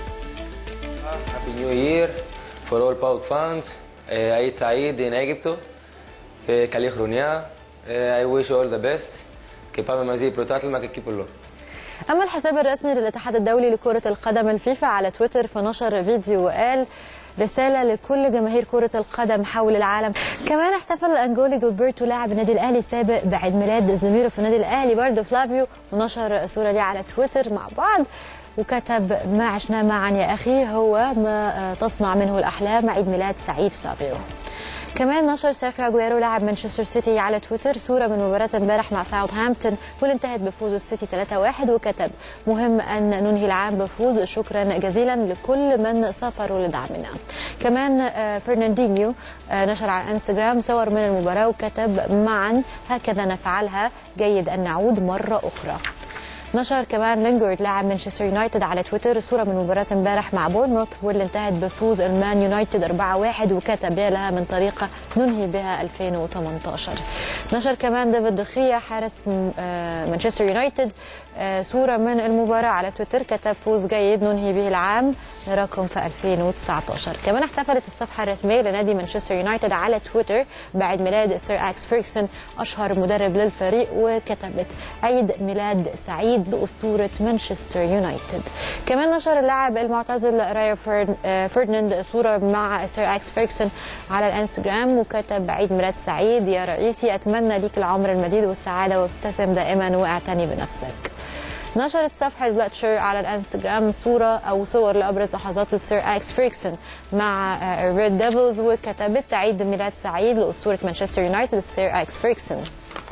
Happy New Year for all PAOK fans. Uh, عيد سعيد in Egypto. في καλή χρονιά. Uh, I wish you all the best. Και πάμε μαζί πρωτάθλημα και εκεί πολλό. اما الحساب الرسمي للاتحاد الدولي لكره القدم الفيفا على تويتر فنشر فيديو وقال رسالة لكل جماهير كرة القدم حول العالم كمان احتفل أنجولي جilberto لاعب النادي الأهلي السابق بعيد ميلاد زميله في النادي الأهلي برضه فلافيو ونشر صورة ليه على تويتر مع بعض وكتب ما عشناه معا يا أخي هو ما آه، تصنع منه الأحلام عيد ميلاد سعيد فلافيو كمان نشر سيرخيو اجويرو لاعب مانشستر سيتي على تويتر صوره من مباراه امبارح مع ساوثهامبتون واللي انتهت بفوز السيتي 3-1 وكتب مهم ان ننهي العام بفوز شكرا جزيلا لكل من سافروا لدعمنا. كمان آه، فرناندينيو آه، نشر على انستغرام صور من المباراه وكتب معا هكذا نفعلها جيد ان نعود مره اخرى. نشر كمان لينجورد لاعب مانشستر يونايتد على تويتر صوره من مباراه امبارح مع بورنموث واللي انتهت بفوز المان يونايتد 4-1 وكتب يا لها من طريقه ننهي بها 2018 نشر كمان ديفيد دخيا حارس م- آه، مانشستر يونايتد آه، صوره من المباراه على تويتر كتب فوز جيد ننهي به العام نراكم في 2019 كمان احتفلت الصفحه الرسميه لنادي مانشستر يونايتد على تويتر بعد ميلاد سير اكس فيركسون اشهر مدرب للفريق وكتبت عيد ميلاد سعيد لاسطوره مانشستر يونايتد كمان نشر اللاعب المعتزل رايو فرن- آه، فرديناند صوره مع سير اكس فيركسون على الانستغرام وكتب عيد ميلاد سعيد يا رئيسي اتمنى ليك العمر المديد والسعاده وابتسم دائما واعتني بنفسك نشرت صفحة بلاتشر على الانستغرام صورة أو صور لأبرز لحظات لسير أكس فريكسون مع الريد ديفلز وكتبت عيد ميلاد سعيد لأسطورة مانشستر يونايتد سير أكس فريكسون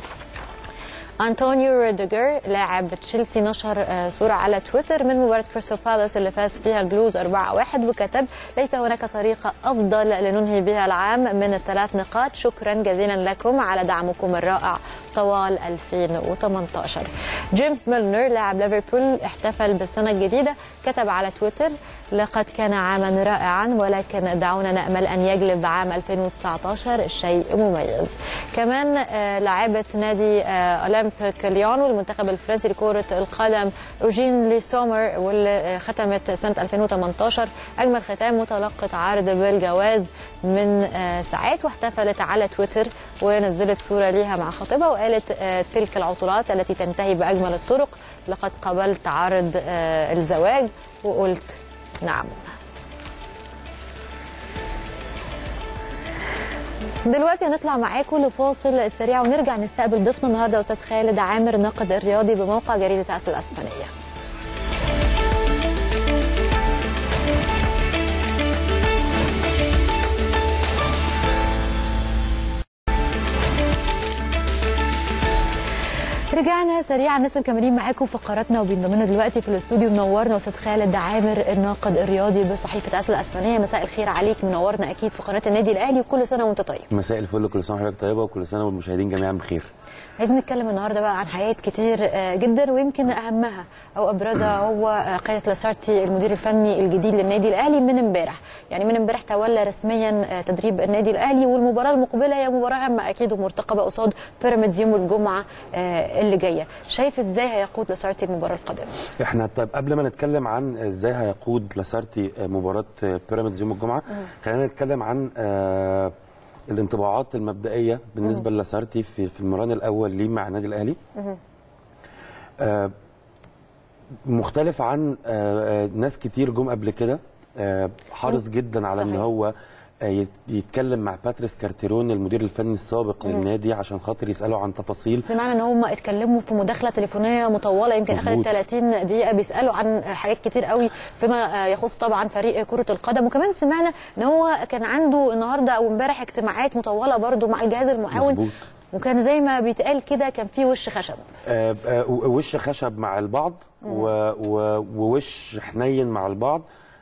أنطونيو روديجر لاعب تشيلسي نشر آه، صورة على تويتر من مباراة كريستال بالاس اللي فاز فيها البلوز 4-1 وكتب ليس هناك طريقة أفضل لننهي بها العام من الثلاث نقاط شكرا جزيلا لكم على دعمكم الرائع طوال 2018 جيمس ميلنر لاعب ليفربول احتفل بالسنة الجديدة كتب على تويتر لقد كان عاما رائعا ولكن دعونا نأمل أن يجلب عام 2019 شيء مميز كمان آه، لاعبة نادي آه، أولمبيك ليون والمنتخب الفرنسي لكرة القدم أوجين لي سومر واللي آه، ختمت سنة 2018 أجمل ختام متلقت عرض بالجواز من آه، ساعات واحتفلت على تويتر ونزلت صورة ليها مع خطيبها وقالت آه، تلك العطلات التي تنتهي بأجمل الطرق لقد قبلت عرض آه، الزواج وقلت نعم دلوقتي هنطلع معاكم لفاصل سريع ونرجع نستقبل ضيفنا النهارده استاذ خالد عامر ناقد الرياضي بموقع جريده اس الاسبانيه رجعنا سريعا لسه مكملين معاكم فقراتنا وبينضم لنا دلوقتي في الاستوديو منورنا استاذ خالد عامر الناقد الرياضي بصحيفه اس الاسبانيه مساء الخير عليك منورنا اكيد في قناه النادي الاهلي وكل سنه وانت طيب مساء الفل كل سنه وحضرتك طيبه وكل سنه والمشاهدين جميعا بخير عايزين نتكلم النهارده بقى عن حاجات كتير آه، جدا ويمكن اهمها او ابرزها هو آه، قياده لاسارتي المدير الفني الجديد للنادي الاهلي من امبارح يعني من امبارح تولى رسميا آه، تدريب النادي الاهلي والمباراه المقبله هي مباراه هامه اكيد ومرتقبه قصاد بيراميدز يوم الجمعه آه، اللي جايه شايف ازاي هيقود لاسارتي المباراه القادمه احنا طيب قبل ما نتكلم عن ازاي هيقود لاسارتي مباراه بيراميدز يوم الجمعه خلينا نتكلم عن آه، الانطباعات المبدئيه بالنسبه للاسارتي في في المران الاول ليه مع النادي الاهلي آه، مختلف عن آه، آه، ناس كتير جم قبل كده آه، حرص جدا على ان صحيح. هو آه، يت- يتكلم مع باتريس كارتيرون المدير الفني السابق للنادي عشان خاطر يساله عن تفاصيل سمعنا ان هم اتكلموا في مداخله تليفونيه مطوله يمكن اخذت مظبوط. 30 دقيقه بيسالوا عن حاجات كتير قوي فيما يخص طبعا فريق كره القدم وكمان سمعنا ان هو كان عنده النهارده او امبارح اجتماعات مطوله برضو مع الجهاز المعاون مظبوط. وكان زي ما بيتقال كده كان في وش خشب آه، آه، وش خشب مع البعض و- و- ووش حنين مع البعض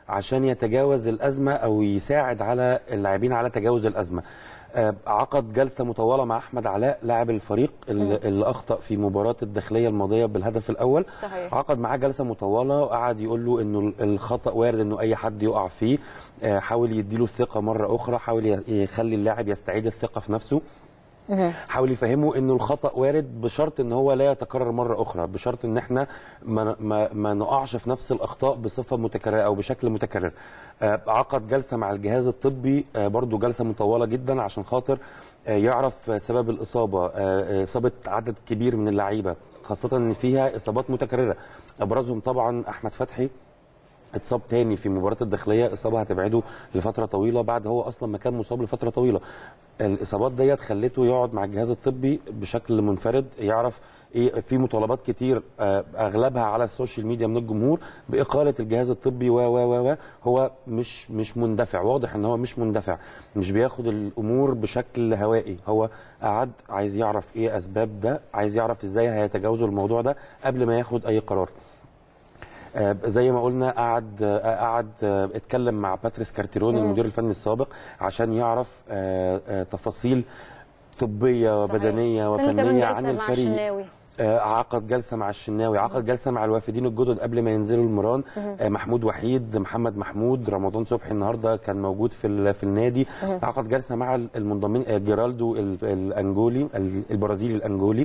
عشان يتجاوز الازمه او يساعد على اللاعبين على تجاوز الازمه آه، عقد جلسه مطوله مع احمد علاء لاعب الفريق اللي, اللي اخطا في مباراه الداخليه الماضيه بالهدف الاول صحيح. عقد معاه جلسه مطوله وقعد يقول له انه الخطا وارد انه اي حد يقع فيه آه، حاول يديله الثقه مره اخرى حاول ي- يخلي اللاعب يستعيد الثقه في نفسه حاول يفهمه انه الخطا وارد بشرط ان هو لا يتكرر مره اخرى بشرط ان احنا ما, ما, ما نقعش في نفس الاخطاء بصفه متكرره او بشكل متكرر آه، عقد جلسه مع الجهاز الطبي آه، برضو جلسه مطوله جدا عشان خاطر آه، يعرف آه، سبب الاصابه آه، آه، اصابه عدد كبير من اللعيبه خاصه ان فيها اصابات متكرره ابرزهم طبعا احمد فتحي اتصاب تاني في مباراة الداخلية إصابة هتبعده لفترة طويلة بعد هو أصلا ما كان مصاب لفترة طويلة الإصابات ديت خلته يقعد مع الجهاز الطبي بشكل منفرد يعرف إيه في مطالبات كتير آه، أغلبها على السوشيال ميديا من الجمهور بإقالة الجهاز الطبي و و و و هو مش مش مندفع واضح إن هو مش مندفع مش بياخد الأمور بشكل هوائي هو قعد عايز يعرف إيه أسباب ده عايز يعرف إزاي هيتجاوزوا الموضوع ده قبل ما ياخد أي قرار آه، زي ما قلنا قعد آه، قعد آه، اتكلم مع باتريس كارتيرون المدير الفني السابق عشان يعرف آه، آه، تفاصيل طبيه صحيح. وبدنيه كان كمان وفنيه جلسة عن مع الفريق الشناوي. آه، عقد جلسه مع الشناوي عقد جلسه مع الوافدين الجدد قبل ما ينزلوا المران آه، محمود وحيد محمد محمود رمضان صبحي النهارده كان موجود في ال- في النادي عقد جلسه مع المنضمين آه، جيرالدو ال- الانجولي ال- البرازيلي الانجولي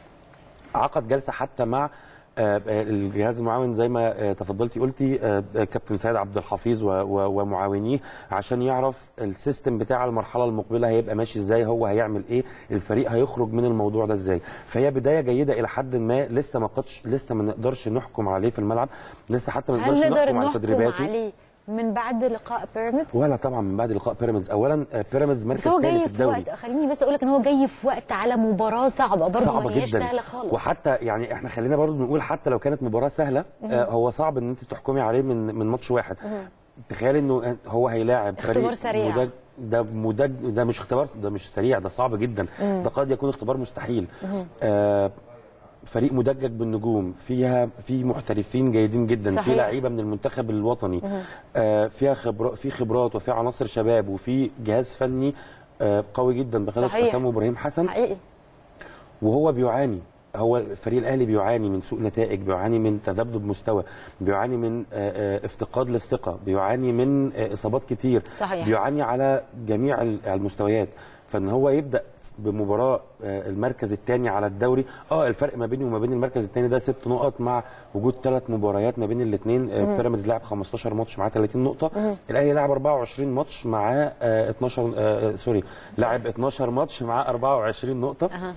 عقد جلسه حتى مع آه، آه، الجهاز المعاون زي ما آه، تفضلتي قلتي آه، آه، كابتن سيد عبد الحفيظ و- و- ومعاونيه عشان يعرف السيستم بتاع المرحله المقبله هيبقى ماشي ازاي هو هيعمل ايه الفريق هيخرج من الموضوع ده ازاي فهي بدايه جيده الى حد ما لسه ما قدش لسه ما نقدرش نحكم عليه في الملعب لسه حتى ما هل نقدرش نقدر نحكم على نحكم تدريباته عليه من بعد لقاء بيراميدز ولا طبعا من بعد لقاء بيراميدز اولا آه، بيراميدز بس مركز هو ثاني جاي في في الدوري وقت خليني بس اقول لك ان هو جاي في وقت على مباراه صعبه برضه ما صعبه هياش جدا سهله خالص وحتى يعني احنا خلينا برضو نقول حتى لو كانت مباراه سهله آه هو صعب ان انت تحكمي عليه من من ماتش واحد تخيل انه هو هيلاعب اختبار فريق سريع. مدج ده مدج ده مش اختبار ده مش سريع ده صعب جدا ده قد يكون اختبار مستحيل آه فريق مدجج بالنجوم فيها في محترفين جيدين جدا صحيح. في لعيبه من المنتخب الوطني آه فيها خبرات في خبرات وفي عناصر شباب وفي جهاز فني آه قوي جدا بقياده صحيح. حسام وابراهيم حسن حقيقي وهو بيعاني هو الفريق الاهلي بيعاني من سوء نتائج بيعاني من تذبذب مستوى بيعاني من آه، آه، افتقاد للثقه بيعاني من آه، اصابات كتير صحيح. بيعاني على جميع ال- المستويات فان هو يبدا بمباراه آه، المركز الثاني على الدوري اه الفرق ما بينه وما بين المركز الثاني ده ست نقط مع وجود ثلاث مباريات ما بين الاثنين بيراميدز لعب 15 ماتش معاه 30 نقطه الاهلي لعب 24 ماتش معاه آه، 12 آه، آه، سوري لعب 12 ماتش معاه 24 نقطه أها.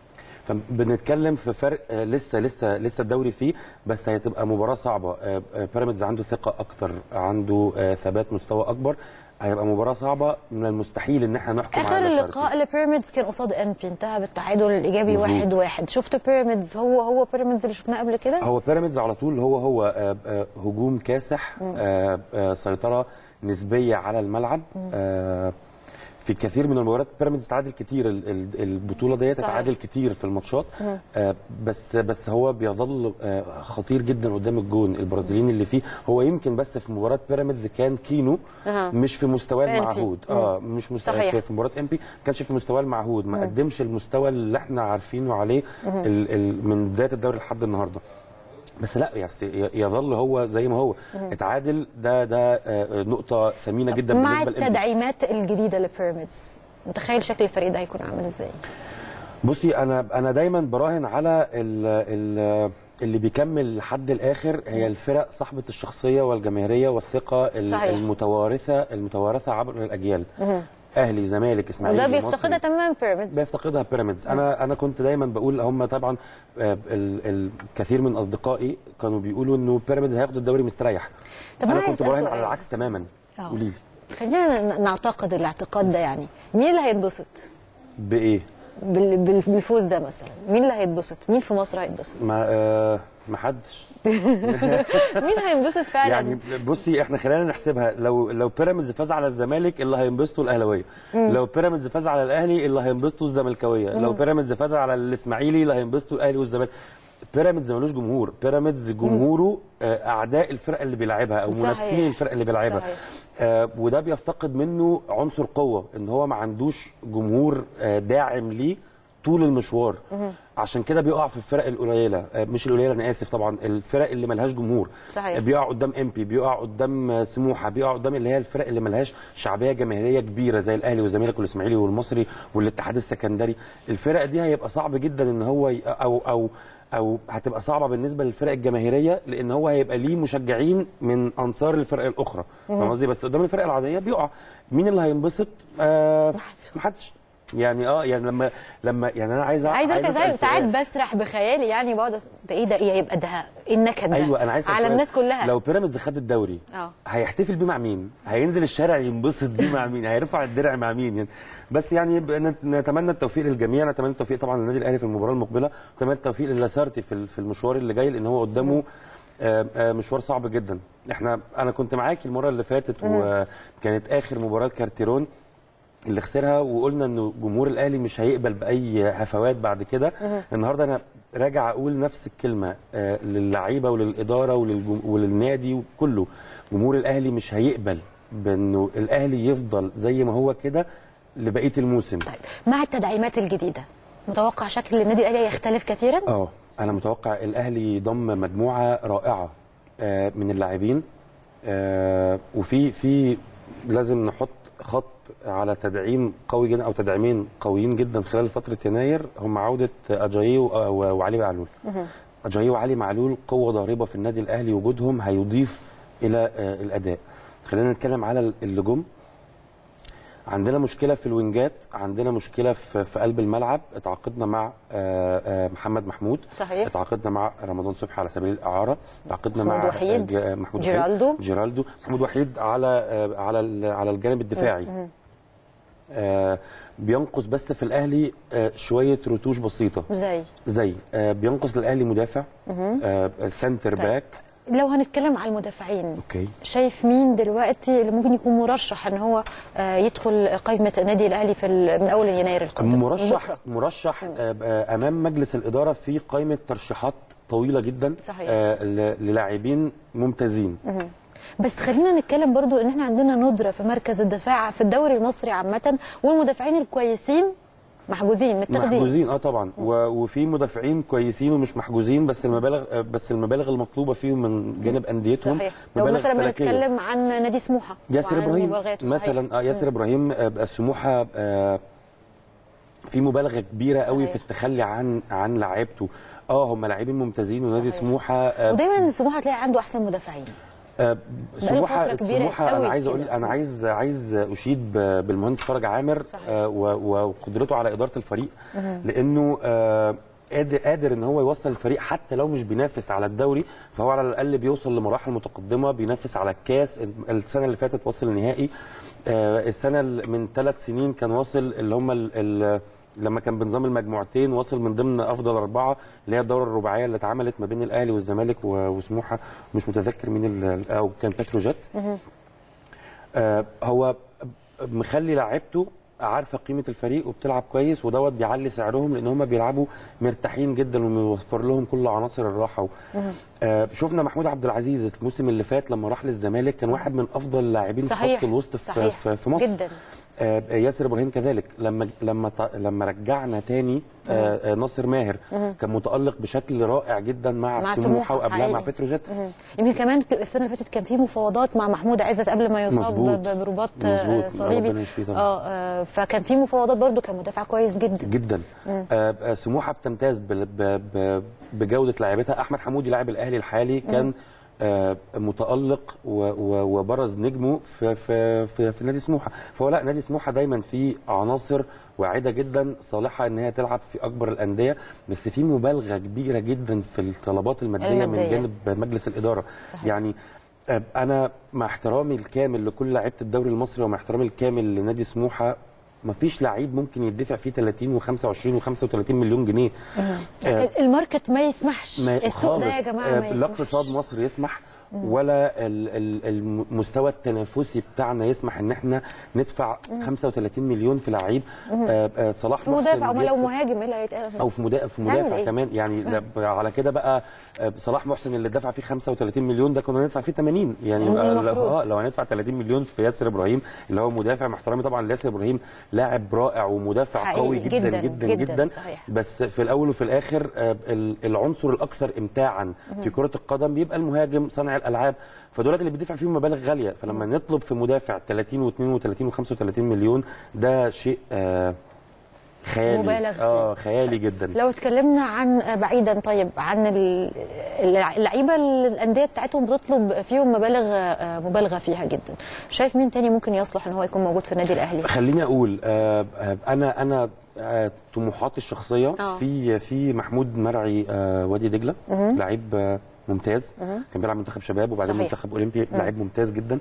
فبنتكلم في فرق آه، لسه لسه لسه الدوري فيه بس هتبقى مباراه صعبه آه، آه، بيراميدز عنده ثقه اكتر عنده آه، ثبات مستوى اكبر هيبقى مباراه صعبه من المستحيل ان احنا نحكم اخر على لقاء لبيراميدز كان قصاد انبي انتهى بالتعادل الايجابي مظبوط. واحد واحد شفت بيراميدز هو هو بيراميدز اللي شفناه قبل كده هو بيراميدز على طول هو هو آه، آه، هجوم كاسح آه، آه، سيطره نسبيه على الملعب آه، في كثير من المباريات بيراميدز تعادل كتير ال- ال- البطوله ديت صحيح. تعادل كتير في الماتشات آه، بس بس هو بيظل آه، خطير جدا قدام الجون البرازيليين اللي فيه هو يمكن بس في مباراه بيراميدز كان كينو أها. مش في مستواه إمبي. المعهود اه مش مستوى صحيح. في مباراه ام بي ما كانش في مستواه المعهود ما قدمش المستوى اللي احنا عارفينه عليه ال ال من بدايه الدوري لحد النهارده بس لا يس- ي- يظل هو زي ما هو اتعادل ده ده آه، نقطه ثمينه جدا مع بالنسبه لإنبي. التدعيمات الجديده لبيراميدز متخيل شكل الفريق ده هيكون عامل ازاي بصي انا انا دايما براهن على ال ال اللي بيكمل لحد الاخر هي الفرق صاحبه الشخصيه والجماهيريه والثقه ال- صحيح. المتوارثه المتوارثه عبر الاجيال اهلي زمالك اسماعيلي وده بيفتقدها مصري. تماما بيراميدز بيفتقدها بيراميدز انا انا كنت دايما بقول هم طبعا آه، ال- الكثير من اصدقائي كانوا بيقولوا انه بيراميدز هياخد الدوري مستريح طب انا أنا عايز كنت أسأل براهن سؤال. على العكس تماما آه. قولي لي خلينا ن- نعتقد الاعتقاد ده يعني مين اللي هيتبسط بايه بال- بال- بالفوز ده مثلا مين اللي هيتبسط مين في مصر هيتبسط ما آه ما حدش مين هينبسط فعلا يعني بصي احنا خلينا نحسبها لو لو بيراميدز فاز على الزمالك اللي هينبسطوا الاهلاويه لو بيراميدز فاز على الاهلي اللي هينبسطوا الزملكاويه لو بيراميدز فاز على الاسماعيلي اللي هينبسطوا الاهلي والزمالك بيراميدز ملوش جمهور بيراميدز جمهوره آه، اعداء الفرقه اللي بيلعبها او صحيح. منافسين الفرقه اللي بيلعبها صحيح. آه، وده بيفتقد منه عنصر قوه ان هو ما عندوش جمهور آه، داعم ليه طول المشوار عشان كده بيقع في الفرق القليله آه، مش القليله انا اسف طبعا الفرق اللي ملهاش جمهور صحيح. آه، بيقع قدام امبي بيقع قدام آه، سموحه بيقع قدام اللي هي الفرق اللي ملهاش شعبيه جماهيريه كبيره زي الاهلي والزمالك والاسماعيلي والمصري والاتحاد السكندري الفرق دي هيبقى صعب جدا ان هو ي... او او او هتبقى صعبه بالنسبه للفرق الجماهيريه لان هو هيبقى ليه مشجعين من انصار الفرق الاخرى فاهم قصدي بس قدام الفرق العاديه بيقع مين اللي هينبسط آه محدش يعني اه يعني لما لما يعني انا عايز عايز اركز أسأل ساعات ساعات سؤال. بسرح بخيالي يعني بقعد أس- ده ايه ده ايه هيبقى ده ايه النكد ده ايوه انا عايز أسأل على سؤال. الناس كلها لو بيراميدز خد الدوري اه. هيحتفل بيه مع مين؟ هينزل الشارع ينبسط بيه مع مين؟ هيرفع الدرع مع مين؟ يعني بس يعني ب- نت- نتمنى التوفيق للجميع نتمنى التوفيق طبعا للنادي الاهلي في المباراه المقبله نتمنى التوفيق للاسارتي في ال- في المشوار اللي جاي لان هو قدامه آه، آه، مشوار صعب جدا احنا انا كنت معاكي المره اللي فاتت وكانت اخر مباراه لكارتيرون اللي خسرها وقلنا انه جمهور الاهلي مش هيقبل باي هفوات بعد كده النهارده انا راجع اقول نفس الكلمه آه، للعيبه وللاداره وللجم... وللنادي وكله جمهور الاهلي مش هيقبل بانه الاهلي يفضل زي ما هو كده لبقيه الموسم طيب مع التدعيمات الجديده متوقع شكل النادي الاهلي يختلف كثيرا اه انا متوقع الاهلي ضم مجموعه رائعه آه، من اللاعبين آه، وفي في لازم نحط خط على تدعيم قوي جدا او تدعيمين قويين جدا خلال فتره يناير هم عوده اجاييه و- و- وعلي معلول اجاييه وعلي معلول قوه ضاربه في النادي الاهلي وجودهم هيضيف الى آه، الاداء خلينا نتكلم على اللي جم عندنا مشكله في الوينجات عندنا مشكله في, في قلب الملعب اتعاقدنا مع آه، آه، محمد محمود صحيح. اتعاقدنا مع رمضان صبحي على سبيل الاعاره اتعاقدنا محمود مع وحيد، ج- محمود جيرالدو. وحيد جيرالدو محمود وحيد على آه، على ال- على الجانب الدفاعي آه، بينقص بس في الاهلي آه، شويه رتوش بسيطه زي زي آه، بينقص للاهلي مدافع آه، سنتر طيب. باك لو هنتكلم على المدافعين اوكي شايف مين دلوقتي اللي ممكن يكون مرشح ان هو آه، يدخل قائمه النادي الاهلي في ال- من اول يناير القادم من مرشح بكرة. مرشح آه، آه، امام مجلس الاداره في قائمه ترشيحات طويله جدا صحيح. آه، ل- للاعبين ممتازين بس خلينا نتكلم برضو ان احنا عندنا ندره في مركز الدفاع في الدوري المصري عامه والمدافعين الكويسين محجوزين متاخدين محجوزين اه طبعا و- وفي مدافعين كويسين ومش محجوزين بس المبالغ آه، بس المبالغ المطلوبه فيهم من جانب انديتهم صحيح لو مبالغ مثلا فلكية. بنتكلم عن نادي سموحه ياسر وعن ابراهيم مبالغاته، صحيح. مثلا اه ياسر ابراهيم آه، سموحه آه، في مبالغه كبيره قوي صحيح. في التخلي عن عن لعيبته اه هم لاعبين ممتازين ونادي صحيح. سموحه آه، ودايما سموحه تلاقي عنده احسن مدافعين آه، سموحه فترة كبيرة سموحه قوي انا عايز اقول كده. انا عايز عايز اشيد ب- بالمهندس فرج عامر صحيح. آه، و- وقدرته على اداره الفريق لانه آه، قادر قادر ان هو يوصل الفريق حتى لو مش بينافس على الدوري فهو على الاقل بيوصل لمراحل متقدمه بينافس على الكاس السنه اللي فاتت وصل النهائي آه، السنه ال- من ثلاث سنين كان واصل اللي هم ال- ال- لما كان بنظام المجموعتين وصل من ضمن افضل اربعه اللي هي الدوره الرباعيه اللي اتعملت ما بين الاهلي والزمالك و- وسموحه مش متذكر مين ال- او كان بتروجيت آه، هو مخلي لعيبته عارفه قيمه الفريق وبتلعب كويس ودوت بيعلي سعرهم لان هم بيلعبوا مرتاحين جدا وموفر لهم كل عناصر الراحه و... آه شفنا محمود عبد العزيز الموسم اللي فات لما راح للزمالك كان واحد من افضل اللاعبين في صحيح خط الوسط في, صحيح في, في مصر جدا آه ياسر ابراهيم كذلك لما لما ط- لما رجعنا تاني آه آه ناصر ماهر كان متالق بشكل رائع جدا مع, مع سموحه سموحة، وقبلها مع حقيقي. بتروجيت مهم. يمكن كمان السنه اللي فاتت كان في مفاوضات مع محمود عزت قبل ما يصاب مظبوط. ب- برباط مظبوط. آه، صليبي ربنا يشفيه طبعا. اه آه، فكان في مفاوضات برضو كان مدافع كويس جدا جدا آه آه، سموحه بتمتاز بال- ب- ب- بجوده لاعبتها احمد حمودي لاعب الاهلي الحالي كان آه متالق و- و- وبرز نجمه في في في, في نادي سموحه فهو لا نادي سموحه دايما فيه عناصر واعده جدا صالحه ان هي تلعب في اكبر الانديه بس في مبالغه كبيره جدا في الطلبات الماديه, من المادية. جانب مجلس الاداره صحيح. يعني آه، انا مع احترامي الكامل لكل لعيبه الدوري المصري ومع احترامي الكامل لنادي سموحه ما فيش لعيب ممكن يدفع فيه 30 و25 و35 مليون جنيه آه، الماركت ما يسمحش ما السوق ده يا خالص. جماعه آه، ما لا يسمحش اقتصاد مصر يسمح ولا ال- ال- المستوى التنافسي بتاعنا يسمح ان احنا ندفع 35 مليون في لعيب آه، آه، صلاح في محسن مدافع امال لو بيكسب- مهاجم ايه اللي هيتقال او في مدافع في هنعمل مدافع إيه؟ كمان يعني لا، على كده بقى آه، صلاح محسن اللي دفع فيه 35 مليون ده كنا ندفع فيه 80 يعني يعني بقى لو, المفروض. اه لو هندفع 30 مليون في ياسر ابراهيم اللي هو مدافع محترمي طبعا لياسر ابراهيم لاعب رائع ومدافع حقيقي، قوي جدا جداً، جدا جداً، جدا, صحيح. بس في الاول وفي الاخر آه، ال- العنصر الاكثر امتاعا في كره القدم بيبقى المهاجم صانع الالعاب فدولت اللي بيدفع فيهم مبالغ غاليه فلما نطلب في مدافع 30 و32 و35 مليون ده شيء آه، خيالي مبالغ فيه. اه خيالي جدا لو اتكلمنا عن بعيدا طيب عن ال- اللعيبه اللي الانديه بتاعتهم بتطلب فيهم مبالغ آه، مبالغه فيها جدا شايف مين تاني ممكن يصلح ان هو يكون موجود في النادي الاهلي خليني اقول آه، آه، انا انا آه، طموحاتي الشخصيه آه. في في محمود مرعي آه، وادي دجله لعيب آه، ممتاز كان بيلعب منتخب شباب وبعدين صحيح. منتخب اولمبي لعيب ممتاز جدا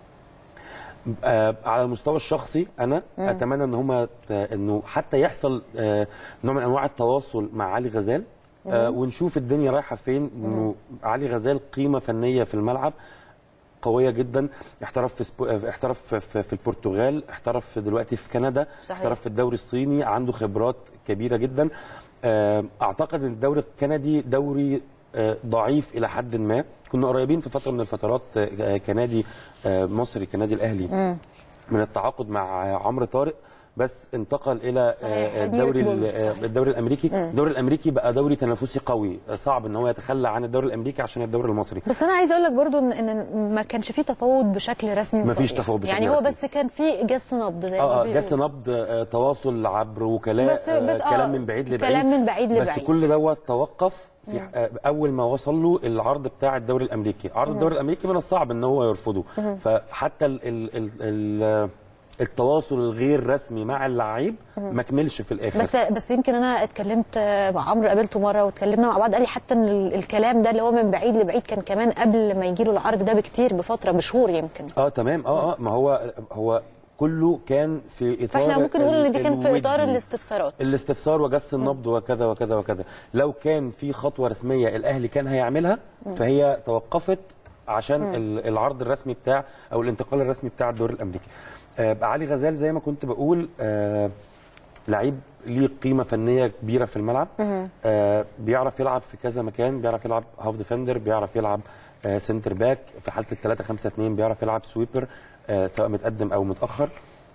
آه، على المستوى الشخصي انا اتمنى ان هم انه حتى يحصل آه، نوع من انواع التواصل مع علي غزال آه، ونشوف الدنيا رايحه فين انه علي غزال قيمه فنيه في الملعب قويه جدا احترف في سبو... احترف في- في, في البرتغال احترف دلوقتي في كندا صحيح. احترف في الدوري الصيني عنده خبرات كبيره جدا آه، اعتقد ان الدوري الكندي دوري آه، ضعيف الى حد ما كنا قريبين في فتره من الفترات آه، كنادي آه، مصري كنادي الاهلي من التعاقد مع آه، عمرو طارق بس انتقل الى صحيح، آه، الدوري نيويورك ال- بولز، آه، صحيح. الدوري الامريكي الدوري الامريكي بقى دوري تنافسي قوي آه، صعب ان هو يتخلى عن الدوري الامريكي عشان الدوري المصري بس انا عايزه اقول لك برضو ان ان ما كانش فيه تفاوض بشكل رسمي مفيش وصريح. تفاوض بشكل يعني هو رسمي. بس كان في جس نبض زي ما اه اه بيقولوا. جس نبض آه، تواصل عبر وكلاء بس- بس آه آه، كلام من بعيد لبعيد كلام من بعيد بس لبعيد. كل دوت توقف في آه اول ما وصل له العرض بتاع الدوري الامريكي عرض الدوري الامريكي من الصعب ان هو يرفضه فحتى ال ال ال ال التواصل الغير رسمي مع اللعيب ما كملش في الاخر بس بس يمكن انا اتكلمت مع عمرو قابلته مره واتكلمنا مع بعض قال لي حتى ان ال- الكلام ده اللي هو من بعيد لبعيد كان كمان قبل ما يجي له العرض ده بكتير بفتره بشهور يمكن اه تمام اه اه ما هو هو كله كان في اطار فاحنا ممكن نقول ان دي كان في اطار الودي. الاستفسارات الاستفسار وجس النبض وكذا وكذا وكذا لو كان في خطوه رسميه الاهلي كان هيعملها فهي توقفت عشان ال- العرض الرسمي بتاع او الانتقال الرسمي بتاع الدوري الامريكي آه علي غزال زي ما كنت بقول آه لعيب ليه قيمه فنيه كبيره في الملعب آه بيعرف يلعب في كذا مكان بيعرف يلعب هاف ديفندر بيعرف يلعب آه سنتر باك في حاله ال 3 5 2 بيعرف يلعب سويبر آه سواء متقدم او متاخر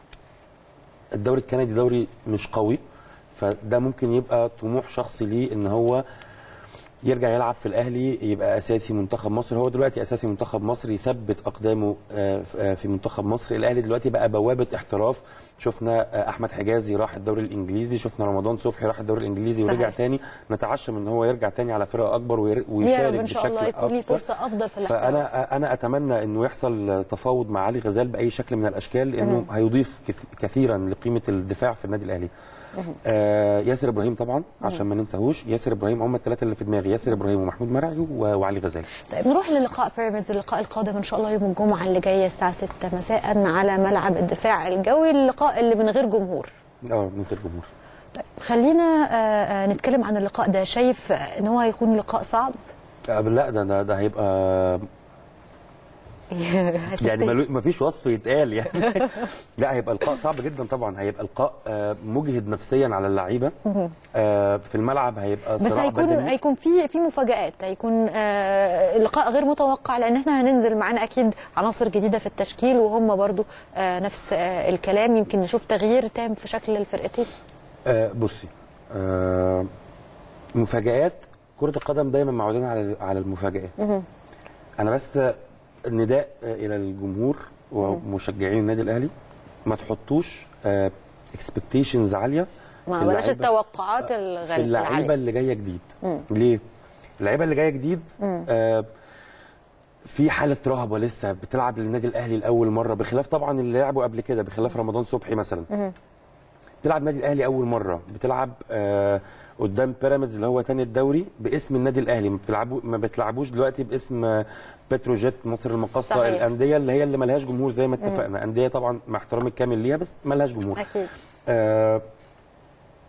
الدوري الكندي دوري مش قوي فده ممكن يبقى طموح شخصي ليه ان هو يرجع يلعب في الاهلي يبقى اساسي منتخب مصر هو دلوقتي اساسي منتخب مصر يثبت اقدامه آه، ف- آه، في منتخب مصر الاهلي دلوقتي بقى بوابه احتراف شفنا آه، احمد حجازي راح الدوري الانجليزي شفنا رمضان صبحي راح الدوري الانجليزي ورجع صحيح. تاني نتعشم ان هو يرجع تاني على فرقه اكبر وير- يا ويشارك رب ان شاء بشكل الله يكون ليه أكتر. فرصه افضل في الاحتراف فانا انا اتمنى انه يحصل تفاوض مع علي غزال باي شكل من الاشكال لانه هيضيف كث- كثيرا لقيمه الدفاع في النادي الاهلي آه ياسر ابراهيم طبعا عشان ما ننساهوش ياسر ابراهيم هم الثلاثه اللي في دماغي ياسر ابراهيم ومحمود مرعي و- وعلي غزال طيب نروح للقاء بيراميدز اللقاء القادم ان شاء الله يوم الجمعه اللي جايه الساعه 6 مساء على ملعب الدفاع الجوي اللقاء اللي من غير جمهور اه من الجمهور طيب خلينا آه، آه، نتكلم عن اللقاء ده شايف ان هو هيكون لقاء صعب آه لا ده ده, ده هيبقى يعني ملو- مفيش وصف يتقال يعني لا هيبقى لقاء صعب جدا طبعا هيبقى لقاء آه، مجهد نفسيا على اللعيبه آه، في الملعب هيبقى بس صراع هيكون بدني هيكون في في مفاجآت هيكون آه لقاء غير متوقع لان احنا هننزل معانا اكيد عناصر جديده في التشكيل وهم برضو آه نفس آه الكلام يمكن نشوف تغيير تام في شكل الفرقتين آه بصي آه مفاجآت كرة القدم دايما معودين على على المفاجآت أنا بس نداء آه، إلى الجمهور ومشجعين النادي الأهلي ما تحطوش اكسبكتيشنز عالية ما في بلاش اللعيبة- التوقعات في الغاليه اللعيبة اللي جاية جديد ليه؟ اللعيبة اللي جاية جديد آه في حالة رهبة لسه بتلعب للنادي الأهلي لأول مرة بخلاف طبعا اللي لعبوا قبل كده بخلاف رمضان صبحي مثلا بتلعب النادي الاهلي اول مره بتلعب آه قدام بيراميدز اللي هو تاني الدوري باسم النادي الاهلي ما بتلعبوا ما بتلعبوش دلوقتي باسم آه، بتروجيت مصر المقاصه صحيح. الانديه اللي هي اللي ملهاش جمهور زي ما اتفقنا انديه طبعا مع احترامي الكامل ليها بس ملهاش جمهور اكيد آه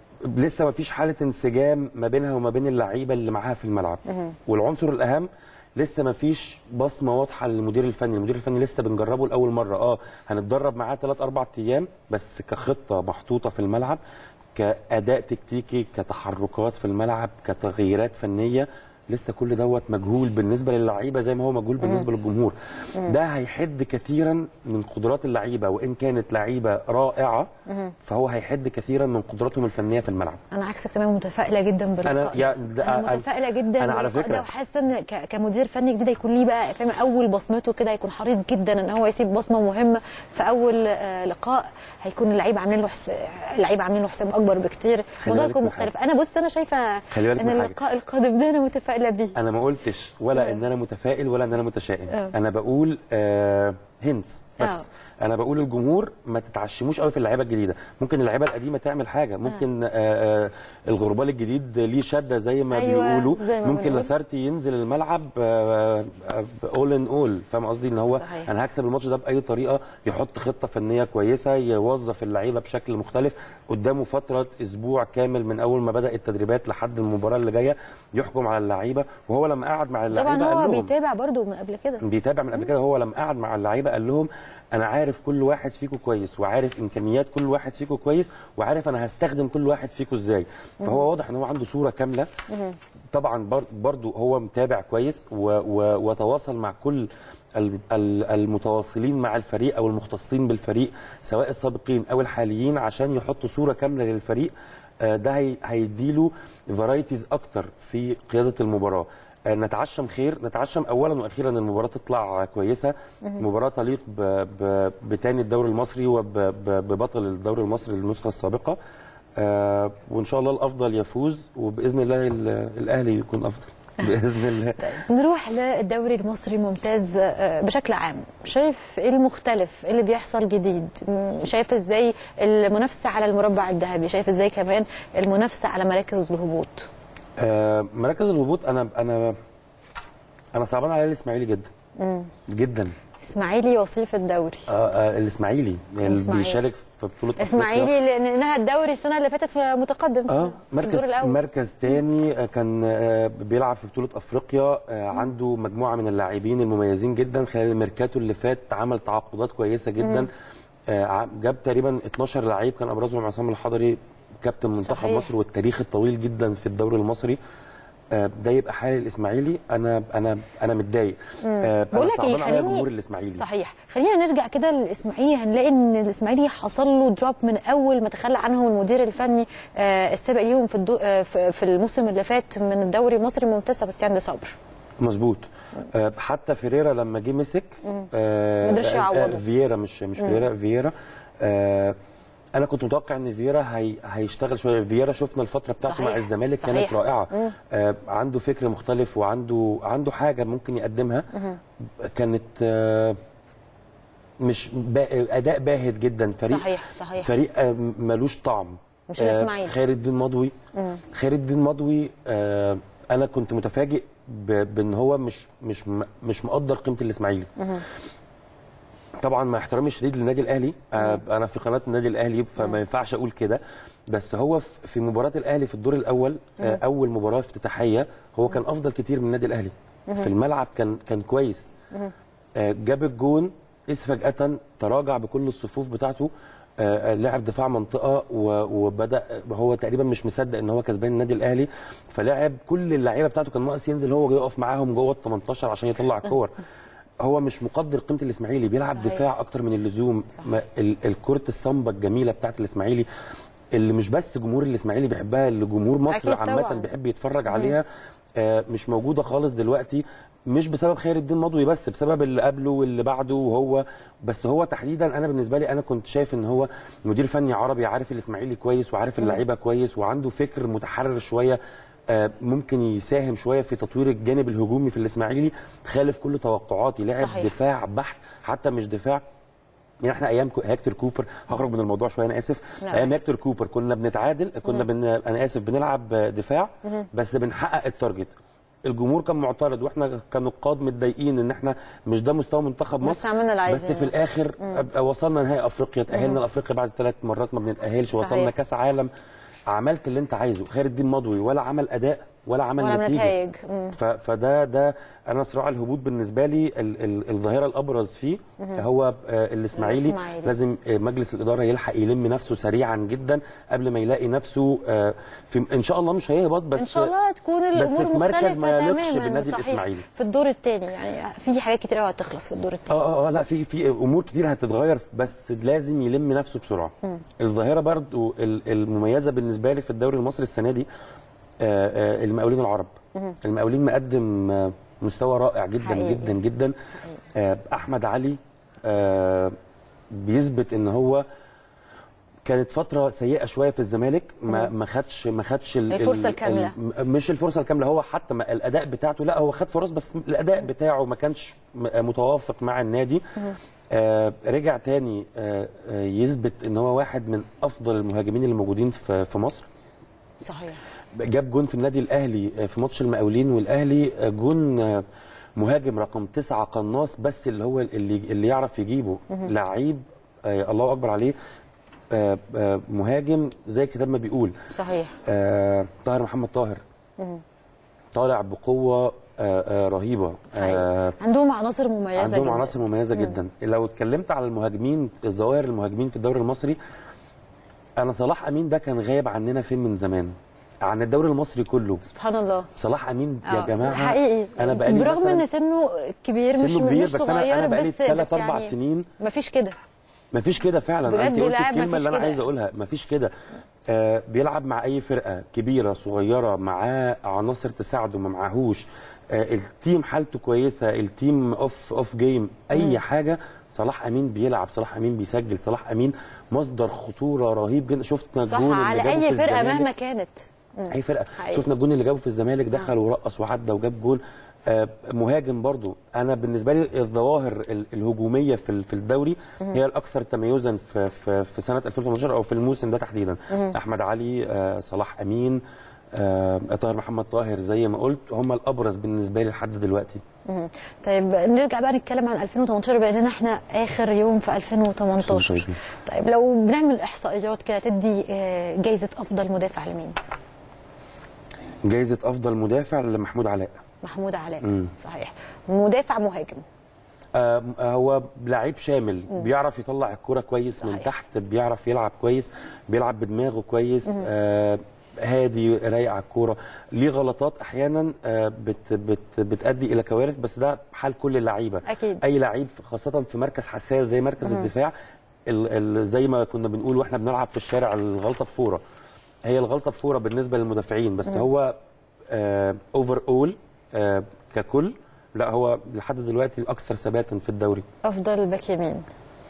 لسه ما فيش حاله انسجام ما بينها وما بين اللعيبه اللي معاها في الملعب والعنصر الاهم لسه ما فيش بصمه واضحه للمدير الفني المدير الفني لسه بنجربه لاول مره اه هنتدرب معاه 3 4 ايام بس كخطه محطوطه في الملعب كاداء تكتيكي كتحركات في الملعب كتغييرات فنيه لسه كل دوت مجهول بالنسبه للعيبه زي ما هو مجهول بالنسبه للجمهور ده هيحد كثيرا من قدرات اللعيبه وان كانت لعيبه رائعه فهو هيحد كثيرا من قدراتهم الفنيه في الملعب انا عكسك تماما متفائله جدا باللقاء أنا- يا- ده- انا أنا- متفائله جدا أنا على باللقاء فكرة- ده وحاسه ان ك- كمدير فني جديد هيكون ليه بقى فاهم اول بصمته كده هيكون حريص جدا ان هو يسيب بصمه مهمه في اول آه، لقاء هيكون اللعيبه عاملين له حس... اللعيبه عاملين له حساب اكبر بكتير الموضوع بالك يكون من مختلف انا بص انا شايفه خلي بالك ان من حاجة. اللقاء القادم ده انا متفائله بيه انا ما قلتش ولا ان انا متفائل ولا ان انا متشائم آه. انا بقول آه هنتس بس آه. انا بقول الجمهور ما تتعشموش قوي في اللعيبه الجديده ممكن اللعيبه القديمه تعمل حاجه ممكن آه آه الغربال الجديد ليه شده زي ما أيوة، بيقولوا زي ما ممكن بنقول. لاسارتي ينزل الملعب اول ان اول فاهم قصدي ان هو صحيح. انا هكسب الماتش ده باي طريقه يحط خطه فنيه كويسه يوظف اللعيبه بشكل مختلف قدامه فتره اسبوع كامل من اول ما بدا التدريبات لحد المباراه اللي جايه يحكم على اللعيبه وهو لما قعد مع اللعيبه طبعا قال هو لهم بيتابع برضو من قبل كده بيتابع من قبل كده هو لما قعد مع اللعيبه قال لهم انا عارف كل واحد فيكم كويس وعارف امكانيات كل واحد فيكم كويس وعارف انا هستخدم كل واحد فيكم ازاي فهو واضح ان هو عنده صوره كامله طبعا بر- برضو هو متابع كويس و و وتواصل مع كل ال- ال- المتواصلين مع الفريق او المختصين بالفريق سواء السابقين او الحاليين عشان يحطوا صوره كامله للفريق آه، ده هي- هيديله فرايتيز اكتر في قياده المباراه آه، نتعشم خير نتعشم اولا واخيرا ان المباراه تطلع كويسه مباراه تليق ب- ب- بتاني الدوري المصري وببطل الدوري المصري للنسخه السابقه آه، وان شاء الله الافضل يفوز وباذن الله ال- الاهلي يكون افضل باذن الله نروح للدوري المصري الممتاز آه، بشكل عام شايف ايه المختلف ايه اللي بيحصل جديد م- شايف ازاي المنافسه على المربع الذهبي شايف ازاي كمان المنافسه على مراكز الهبوط آه، مراكز الهبوط انا انا انا صعبان عليا الاسماعيلي جدا جدا اسماعيلي وصيف الدوري آه، آه، الاسماعيلي اللي الإسماعيلي. بيشارك في بطوله أفريقيا. اسماعيلي لان انها الدوري السنه اللي فاتت في متقدم اه في مركز الدور الاول مركز تاني آه، كان آه، بيلعب في بطوله افريقيا آه، عنده مجموعه من اللاعبين المميزين جدا خلال الميركاتو اللي فات عمل تعاقدات كويسه جدا آه، ع- جاب تقريبا 12 لعيب كان ابرزهم عصام الحضري كابتن منتخب صحيح. مصر والتاريخ الطويل جدا في الدوري المصري آه، ده يبقى حال الاسماعيلي انا انا انا متضايق آه، بقول انا لك ايه صعبان عليا جمهور خليني الاسماعيلي صحيح خلينا نرجع كده للاسماعيلي هنلاقي ان الاسماعيلي حصل له دروب من اول ما تخلى عنهم المدير الفني آه، السابق ليهم في الدو... آه، في في الموسم اللي فات من الدوري المصري الممتاز بس عند صبر مظبوط آه، حتى فيريرا لما جه مسك آه، ما قدرش آه، يعوضه. فييرا مش مش فيريرا فييرا آه، انا كنت متوقع ان فييرا هي هيشتغل شويه فييرا شفنا الفتره بتاعته صحيح. مع الزمالك صحيح. كانت رائعه آه، عنده فكر مختلف وعنده عنده حاجه ممكن يقدمها كانت آه، مش با- اداء باهت جدا فريق صحيح صحيح فريق آه، ملوش طعم مش آه، الإسماعيلي. خير الدين مضوي خير الدين مضوي آه، انا كنت متفاجئ ب- بان هو مش مش م- مش مقدر قيمه الاسماعيلي طبعا مع احترامي الشديد للنادي الاهلي آه، انا في قناه النادي الاهلي فما ينفعش اقول كده بس هو في في مباراه الاهلي في الدور الاول آه، اول مباراه افتتاحيه هو كان افضل كتير من النادي الاهلي في الملعب كان كان كويس آه، جاب الجون إذ فجأة تراجع بكل الصفوف بتاعته آه، آه، لعب دفاع منطقة و- وبدأ هو تقريبا مش مصدق ان هو كسبان النادي الاهلي فلعب كل اللعيبة بتاعته كان ناقص ينزل هو يقف معاهم جوه ال 18 عشان يطلع الكور هو مش مقدر قيمة الاسماعيلي بيلعب صحيح. دفاع اكتر من اللزوم صحيح. ما- ال- الكرة الصامبة الجميلة بتاعت الاسماعيلي اللي مش بس جمهور الاسماعيلي بيحبها اللي جمهور مصر أكيد عامة طبعاً. بيحب يتفرج عليها آه، مش موجوده خالص دلوقتي مش بسبب خير الدين مضوي بس بسبب اللي قبله واللي بعده وهو بس هو تحديدا انا بالنسبه لي انا كنت شايف ان هو مدير فني عربي عارف الاسماعيلي كويس وعارف اللعيبه كويس وعنده فكر متحرر شويه آه، ممكن يساهم شويه في تطوير الجانب الهجومي في الاسماعيلي خالف كل توقعاتي لعب صحيح. دفاع بحت حتى مش دفاع يعني احنا ايام كو- هيكتور كوبر هخرج من الموضوع شويه انا اسف نعم. ايام هيكتور كوبر كنا بنتعادل كنا بن... انا اسف بنلعب دفاع بس بنحقق التارجت الجمهور كان معترض واحنا كنقاد متضايقين ان احنا مش ده مستوى منتخب بس مصر عملنا اللي بس عايزينه. في الاخر أبقى وصلنا نهائي افريقيا تاهلنا لافريقيا بعد ثلاث مرات ما بنتاهلش صحيح. وصلنا كاس عالم عملت اللي انت عايزه خير الدين مضوي ولا عمل اداء ولا عمل ولا نتيجه نتائج مم. ف- فده ده انا صراع الهبوط بالنسبه لي ال- ال- الظاهره الابرز فيه هو آه، الاسماعيلي الإسماعيلي. لازم آه، مجلس الاداره يلحق يلم نفسه سريعا جدا قبل ما يلاقي نفسه آه، في ان شاء الله مش هيهبط بس ان شاء الله تكون بس الامور في مركز مختلفه ما يليقش تماما بالنادي صحيح الإسماعيلي. في الدور الثاني يعني في حاجات كتير قوي هتخلص في الدور الثاني اه اه لا في في امور كتير هتتغير بس لازم يلم نفسه بسرعه الظاهره برضو ال- المميزه بالنسبه لي في الدوري المصري السنه دي آه، آه، المقاولين العرب المقاولين مقدم آه، مستوى رائع جدا حقيقي. جدا جدا آه، احمد علي آه، بيثبت ان هو كانت فتره سيئه شويه في الزمالك ما ما خدش ما خدش ال- الفرصة ال- الكاملة. ال- مش الفرصه الكامله هو حتى ما الاداء بتاعته لا هو خد فرص بس الاداء بتاعه ما كانش م- متوافق مع النادي آه رجع تاني آه آه، يثبت ان هو واحد من افضل المهاجمين اللي موجودين في في مصر صحيح جاب جون في النادي الاهلي آه، في ماتش المقاولين والاهلي آه، جون آه، مهاجم رقم تسعة قناص بس اللي هو اللي اللي يعرف يجيبه لعيب آه الله اكبر عليه آه آه مهاجم زي الكتاب ما بيقول صحيح آه طاهر محمد طاهر طالع بقوه آه آه رهيبه حقيقي. عندهم عناصر مميزه عندهم جدا عناصر مميزه جدا لو اتكلمت على المهاجمين الظواهر المهاجمين في الدوري المصري انا صلاح امين ده كان غايب عننا فين من زمان عن الدوري المصري كله سبحان الله صلاح امين يا آه، جماعه حقيقي انا بقالي برغم مثلاً ان سنه كبير مش سنه كبير مش بس صغير انا انا بقالي بس ثلاث بس اربع يعني سنين مفيش كده مفيش كده فعلا بجد انت قلت لاعب الكلمه مفيش اللي انا كده. عايز اقولها مفيش كده آه بيلعب مع اي فرقه كبيره صغيره معاه عناصر تساعده ما معاهوش آه التيم حالته كويسه التيم اوف اوف جيم اي حاجه صلاح امين بيلعب صلاح امين بيسجل صلاح امين مصدر خطوره رهيب جدا شفنا صح الجون اللي على جابه اي في فرقه الزمالك. مهما كانت مم. اي فرقه حقيقي. شفنا الجون اللي جابه في الزمالك دخل ورقص وعدى وجاب جول آه، مهاجم برضو انا بالنسبه لي الظواهر ال- الهجوميه في ال- في الدوري هي الاكثر تميزا في في في سنه 2018 او في الموسم ده تحديدا احمد علي آه، صلاح امين آه، طاهر محمد طاهر زي ما قلت هم الابرز بالنسبه لي لحد دلوقتي مم. طيب نرجع بقى نتكلم عن 2018 بما اننا احنا اخر يوم في 2018 طيبين. طيب لو بنعمل احصائيات كده تدي آه، جايزه افضل مدافع لمين؟ جائزه افضل مدافع لمحمود علاء محمود علاء مم. صحيح مدافع مهاجم آه، هو لعيب شامل بيعرف يطلع الكرة كويس من صحيح. تحت بيعرف يلعب كويس بيلعب بدماغه كويس آه، هادي رايق على الكوره ليه غلطات احيانا آه، بت بت بتؤدي الى كوارث بس ده حال كل اللعيبه أكيد. اي لعيب خاصه في مركز حساس زي مركز الدفاع ال ال زي ما كنا بنقول واحنا بنلعب في الشارع الغلطه بفوره هي الغلطه بفوره بالنسبه للمدافعين بس هو اوفر اول ككل لا هو لحد دلوقتي الاكثر ثباتا في الدوري افضل باك يمين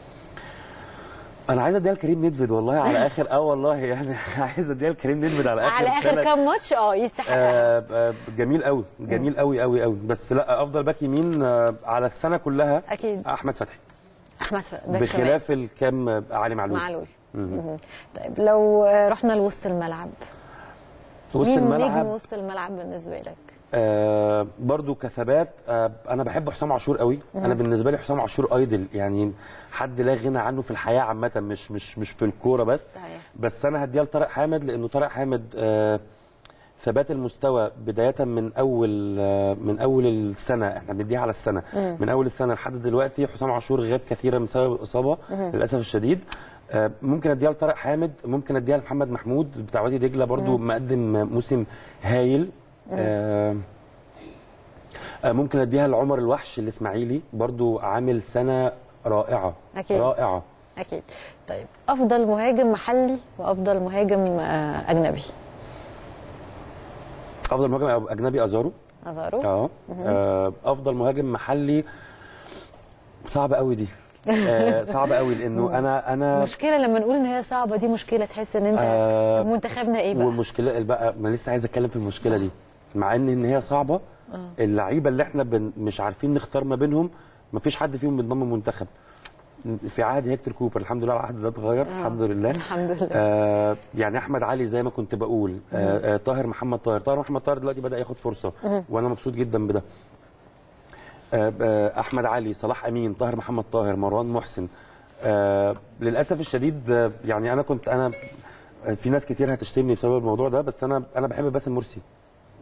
انا عايز اديها لكريم ندفد والله على اخر اه والله يعني عايز اديها لكريم ندفد على اخر على اخر سنة. كام ماتش اه يستحقها آه آه جميل قوي جميل قوي قوي قوي بس لا افضل باك يمين آه على السنه كلها أكيد. احمد فتحي احمد ف- باك شمال. بخلاف الكام آه، علي معلول معلول مهم. طيب لو آه، رحنا لوسط الملعب وسط مين نجم الملعب وسط الملعب بالنسبه لك؟ آه برضو كثبات آه انا بحب حسام عاشور قوي انا بالنسبه لي حسام عاشور ايدل يعني حد لا غنى عنه في الحياه عامه مش مش مش في الكوره بس صحيح. بس انا هديها لطارق حامد لانه طارق حامد آه ثبات المستوى بدايه من اول آه من اول السنه احنا بنديها على السنه من اول السنه لحد دلوقتي حسام عاشور غاب كثيرا بسبب الاصابه للاسف الشديد آه، ممكن اديها لطارق حامد ممكن اديها لمحمد محمود بتاع وادي دجله برضو مقدم موسم هايل آه، آه، ممكن اديها لعمر الوحش الاسماعيلي برضو عامل سنه رائعه أكيد. رائعه اكيد طيب افضل مهاجم محلي وافضل مهاجم آه، اجنبي افضل مهاجم اجنبي ازارو ازارو اه آه، افضل مهاجم محلي صعب قوي دي آه، صعب قوي لانه انا انا مشكله لما نقول ان هي صعبه دي مشكله تحس ان انت آه، منتخبنا ايه بقى والمشكله بقى ما لسه عايز اتكلم في المشكله دي مع ان ان هي صعبه اللعيبه اللي احنا بن مش عارفين نختار ما بينهم ما فيش حد فيهم بينضم منتخب في عهد هيكتور كوبر الحمد لله العهد ده اتغير الحمد لله الحمد لله. آه يعني احمد علي زي ما كنت بقول آه آه طاهر محمد طاهر طاهر محمد طاهر دلوقتي بدا ياخد فرصه وانا مبسوط جدا بده آه آه احمد علي صلاح امين طاهر محمد طاهر مروان محسن آه للاسف الشديد آه يعني انا كنت انا في ناس كتير هتشتمني بسبب الموضوع ده بس انا انا بحب باسم مرسي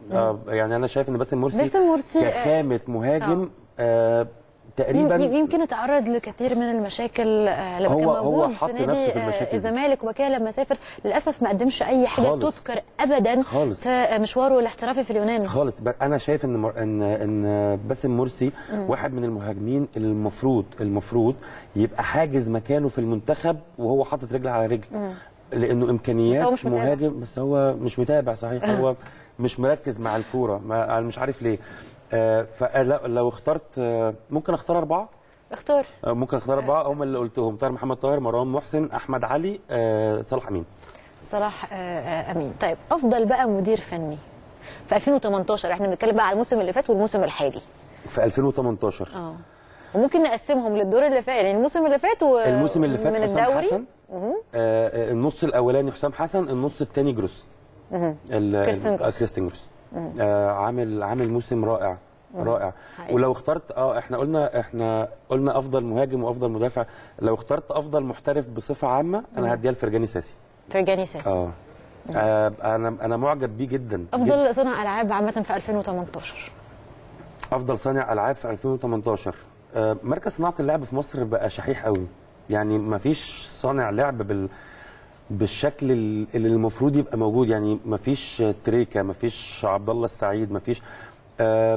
آه يعني انا شايف ان باسم مرسي باسم مرسي، آه، كخامه مهاجم آه تقريبا يم- يمكن اتعرض لكثير من المشاكل آه، لما هو- كان هو موجود حط في نادي نفسه في آه، المشاكل دي. الزمالك وبعد كده لما سافر للاسف ما قدمش اي حاجه خالص. تذكر ابدا خالص. في آه، مشواره الاحترافي في اليونان خالص ب- انا شايف ان مر... ان ان باسم مرسي واحد من المهاجمين المفروض المفروض يبقى حاجز مكانه في المنتخب وهو حاطط رجل على رجل لانه امكانيات بس هو مش متابع. مهاجم بس هو مش متابع صحيح هو مش مركز مع الكوره ما... انا مش عارف ليه آه فلو اخترت آه ممكن اختار اربعه اختار آه، ممكن اختار اربعه هم اللي قلتهم طاهر محمد طاهر مروان محسن احمد علي آه صلاح امين صلاح آه، آه، امين طيب افضل بقى مدير فني في 2018 احنا بنتكلم بقى على الموسم اللي فات والموسم الحالي في 2018 اه وممكن نقسمهم للدور اللي فات يعني الموسم اللي فات و... الموسم اللي فات من حسام الدوري حسن آه آه، النص الاولاني حسام حسن النص الثاني جروس ال- كريستيان ال- جروس. آه، كريستيان جروس آه عامل عامل موسم رائع رائع حقيقي. ولو اخترت اه احنا قلنا احنا قلنا افضل مهاجم وافضل مدافع لو اخترت افضل محترف بصفه عامه انا هديها لفرجاني ساسي فرجاني ساسي اه آه، انا انا معجب بيه جدا جداً. افضل صانع العاب عامه في 2018 افضل صانع العاب في 2018 آه، مركز صناعه اللعب في مصر بقى شحيح قوي يعني ما فيش صانع لعب بال بالشكل ال- اللي المفروض يبقى موجود يعني ما فيش تريكا ما فيش عبد الله السعيد ما فيش آه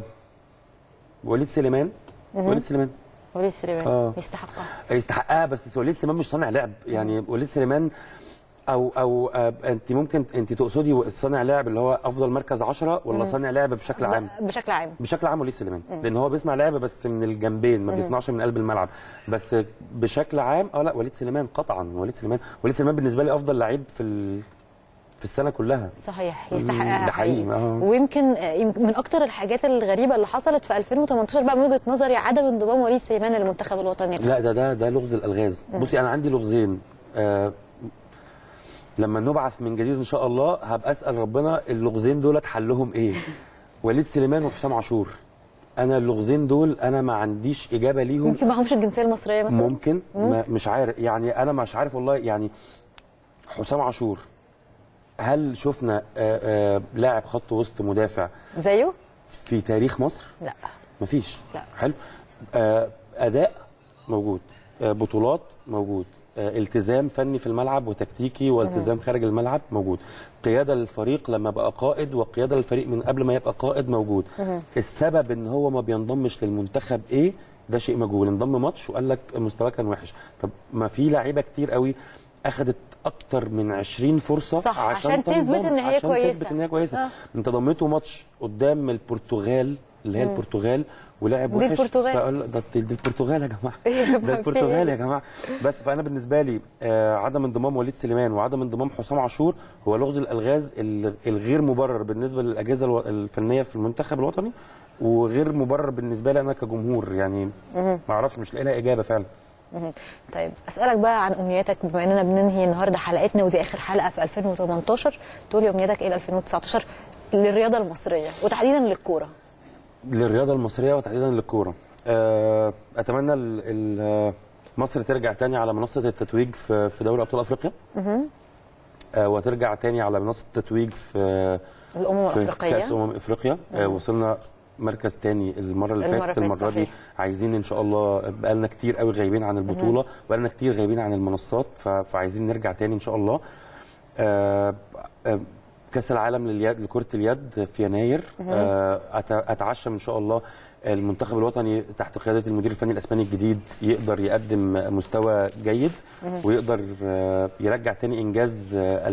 وليد سليمان وليد سليمان وليد سليمان آه. يستحقها يستحقها بس وليد سليمان مش صانع لعب يعني وليد سليمان او او آه انت ممكن انت تقصدي صانع لعب اللي هو افضل مركز 10 ولا صانع لعب بشكل عام بشكل عام بشكل عام وليد سليمان لان هو بيصنع لعبه بس من الجنبين ما بيصنعش من قلب الملعب بس بشكل عام اه لا وليد سليمان قطعا وليد سليمان وليد سليمان بالنسبه لي افضل لعيب في ال... في السنه كلها صحيح يستحقها ده حقيقي، آه. ويمكن آه، يمكن من اكتر الحاجات الغريبه اللي حصلت في 2018 بقى من وجهه نظري عدم انضمام وليد سليمان للمنتخب الوطني لا ده ده ده لغز الالغاز بصي انا عندي لغزين آه لما نبعث من جديد ان شاء الله هبقى اسال ربنا اللغزين دولت حلهم ايه وليد سليمان وحسام عاشور انا اللغزين دول انا ما عنديش اجابه ليهم يمكن معهمش الجنسيه المصريه مثلا ممكن ما مش عارف يعني انا مش عارف والله يعني حسام عاشور هل شفنا آه، آه، لاعب خط وسط مدافع زيه في تاريخ مصر لا مفيش لا. حلو آه، اداء موجود آه، بطولات موجود آه، التزام فني في الملعب وتكتيكي والتزام خارج الملعب موجود قياده للفريق لما بقى قائد وقياده للفريق من قبل ما يبقى قائد موجود السبب ان هو ما بينضمش للمنتخب ايه ده شيء مجهول انضم ماتش وقال لك مستواه كان وحش طب ما في لعيبه كتير قوي اخذت اكتر من 20 فرصه صح، عشان تنضم، تثبت إن هي عشان كويسة. تثبت ان هي كويسه آه. انت ضميته ماتش قدام البرتغال اللي هي البرتغال ولعب دي وحش البرتغال. فقال ده دي البرتغال يا جماعه إيه، ده في البرتغال إيه؟ يا جماعه بس فانا بالنسبه لي آه عدم انضمام وليد سليمان وعدم انضمام حسام عاشور هو لغز الالغاز ال- الغير مبرر بالنسبه للاجهزه الو- الفنيه في المنتخب الوطني وغير مبرر بالنسبه لي انا كجمهور يعني ما اعرفش مش لاقي لها اجابه فعلا مهم. طيب اسالك بقى عن امنياتك بما اننا بننهي النهارده حلقتنا ودي اخر حلقه في 2018 تقولي امنياتك ايه ل 2019 للرياضه المصريه وتحديدا للكوره للرياضه المصريه وتحديدا للكوره آه، اتمنى ال- ال- مصر ترجع تاني على منصه التتويج في في دوري ابطال افريقيا آه، وترجع تاني على منصه التتويج في الامم في الافريقيه كاس امم افريقيا آه، وصلنا مركز تاني المره اللي المرة فاتت اللي المره فاتت، دي صحيح. عايزين ان شاء الله بقالنا كتير قوي غايبين عن البطوله بقالنا كتير غايبين عن المنصات ف- فعايزين نرجع تاني ان شاء الله آه، آه، كاس العالم لليد لكره اليد في يناير آه، أت- اتعشم ان شاء الله المنتخب الوطني تحت قياده المدير الفني الاسباني الجديد يقدر يقدم مستوى جيد ويقدر آه، يرجع تاني انجاز آه،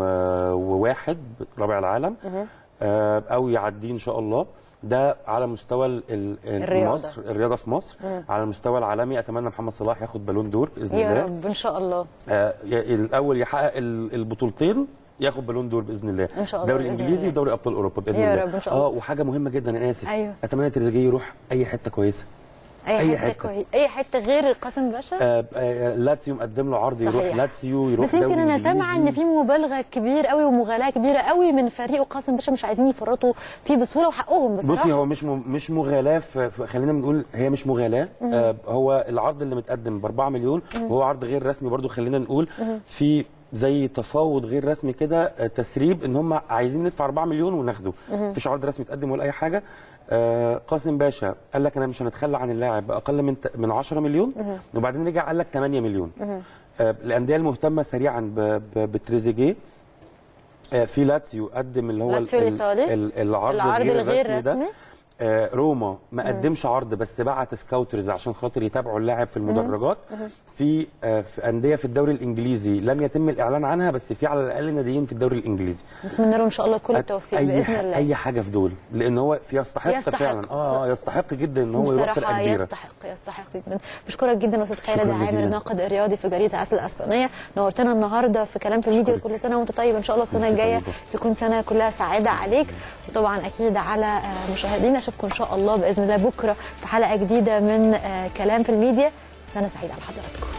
2001 رابع العالم آه، او يعديه ان شاء الله ده على مستوى ال- ال- الرياضة. مصر الرياضه في مصر على المستوى العالمي اتمنى محمد صلاح ياخد بالون دور باذن يا الله رب ان شاء الله آه، ي- الاول يحقق ال- البطولتين ياخد بالون دور باذن الله إن شاء الله دوري بإذن انجليزي الله. ودوري ابطال اوروبا باذن يا الله رب إن شاء الله. اه وحاجه مهمه جدا انا اسف أيوه. اتمنى تريزيجيه يروح اي حته كويسه اي, أي حته, حتة. كويس اي حته غير القاسم باشا آه آه لاتسيو مقدم له عرض يروح صحيح. لاتسيو يروح بس يمكن دوري انا سامعه ان إنجليزي. في مبالغه كبير قوي ومغالاه كبيره قوي من فريق قاسم باشا مش عايزين يفرطوا فيه بسهوله وحقهم بصراحه بصي هو مش م... مش مغالاه في... في- خلينا بنقول هي مش مغالاه آه هو العرض اللي متقدم ب 4 مليون وهو عرض غير رسمي برضو خلينا نقول في زي تفاوض غير رسمي كده آه، تسريب ان هم عايزين ندفع 4 مليون وناخده مفيش عرض رسمي اتقدم ولا اي حاجه آه، قاسم باشا قال لك انا مش هنتخلى عن اللاعب باقل من ت- من 10 مليون وبعدين رجع قال لك 8 مليون آه، الانديه المهتمه سريعا ب- ب- بتريزيجيه آه، في لاتسيو قدم اللي هو ال- لاتسيو ال- الإيطالي. ال- العرض, العرض الغير الغير الرسمي ده رسمي. آه، روما ما قدمش عرض بس بعت سكاوترز عشان خاطر يتابعوا اللاعب في المدرجات في آه، في انديه في الدوري الانجليزي لم يتم الاعلان عنها بس في على الاقل ناديين في الدوري الانجليزي نتمنى له ان شاء الله كل التوفيق اي باذن ح- الله اي حاجه في دول لان هو في يستحق, يستحق. فعلا اه آه، يستحق جدا ان هو يروح فرقه بصراحة كبيره يستحق يستحق جدا بشكرك جدا استاذ خالد شكراً عامر جزيلاً. الناقد الرياضي في جريده اسل الاسبانيه نورتنا النهارده في كلام في الميديا أشكرك. وكل سنه وانت طيب ان شاء الله السنه وأنت الجايه طيبة. تكون سنه كلها سعاده عليك وطبعا اكيد على آه، مشاهدينا اشوفكم ان شاء الله باذن الله بكره في حلقه جديده من آه، كلام في الميديا سنه سعيده على حضراتكم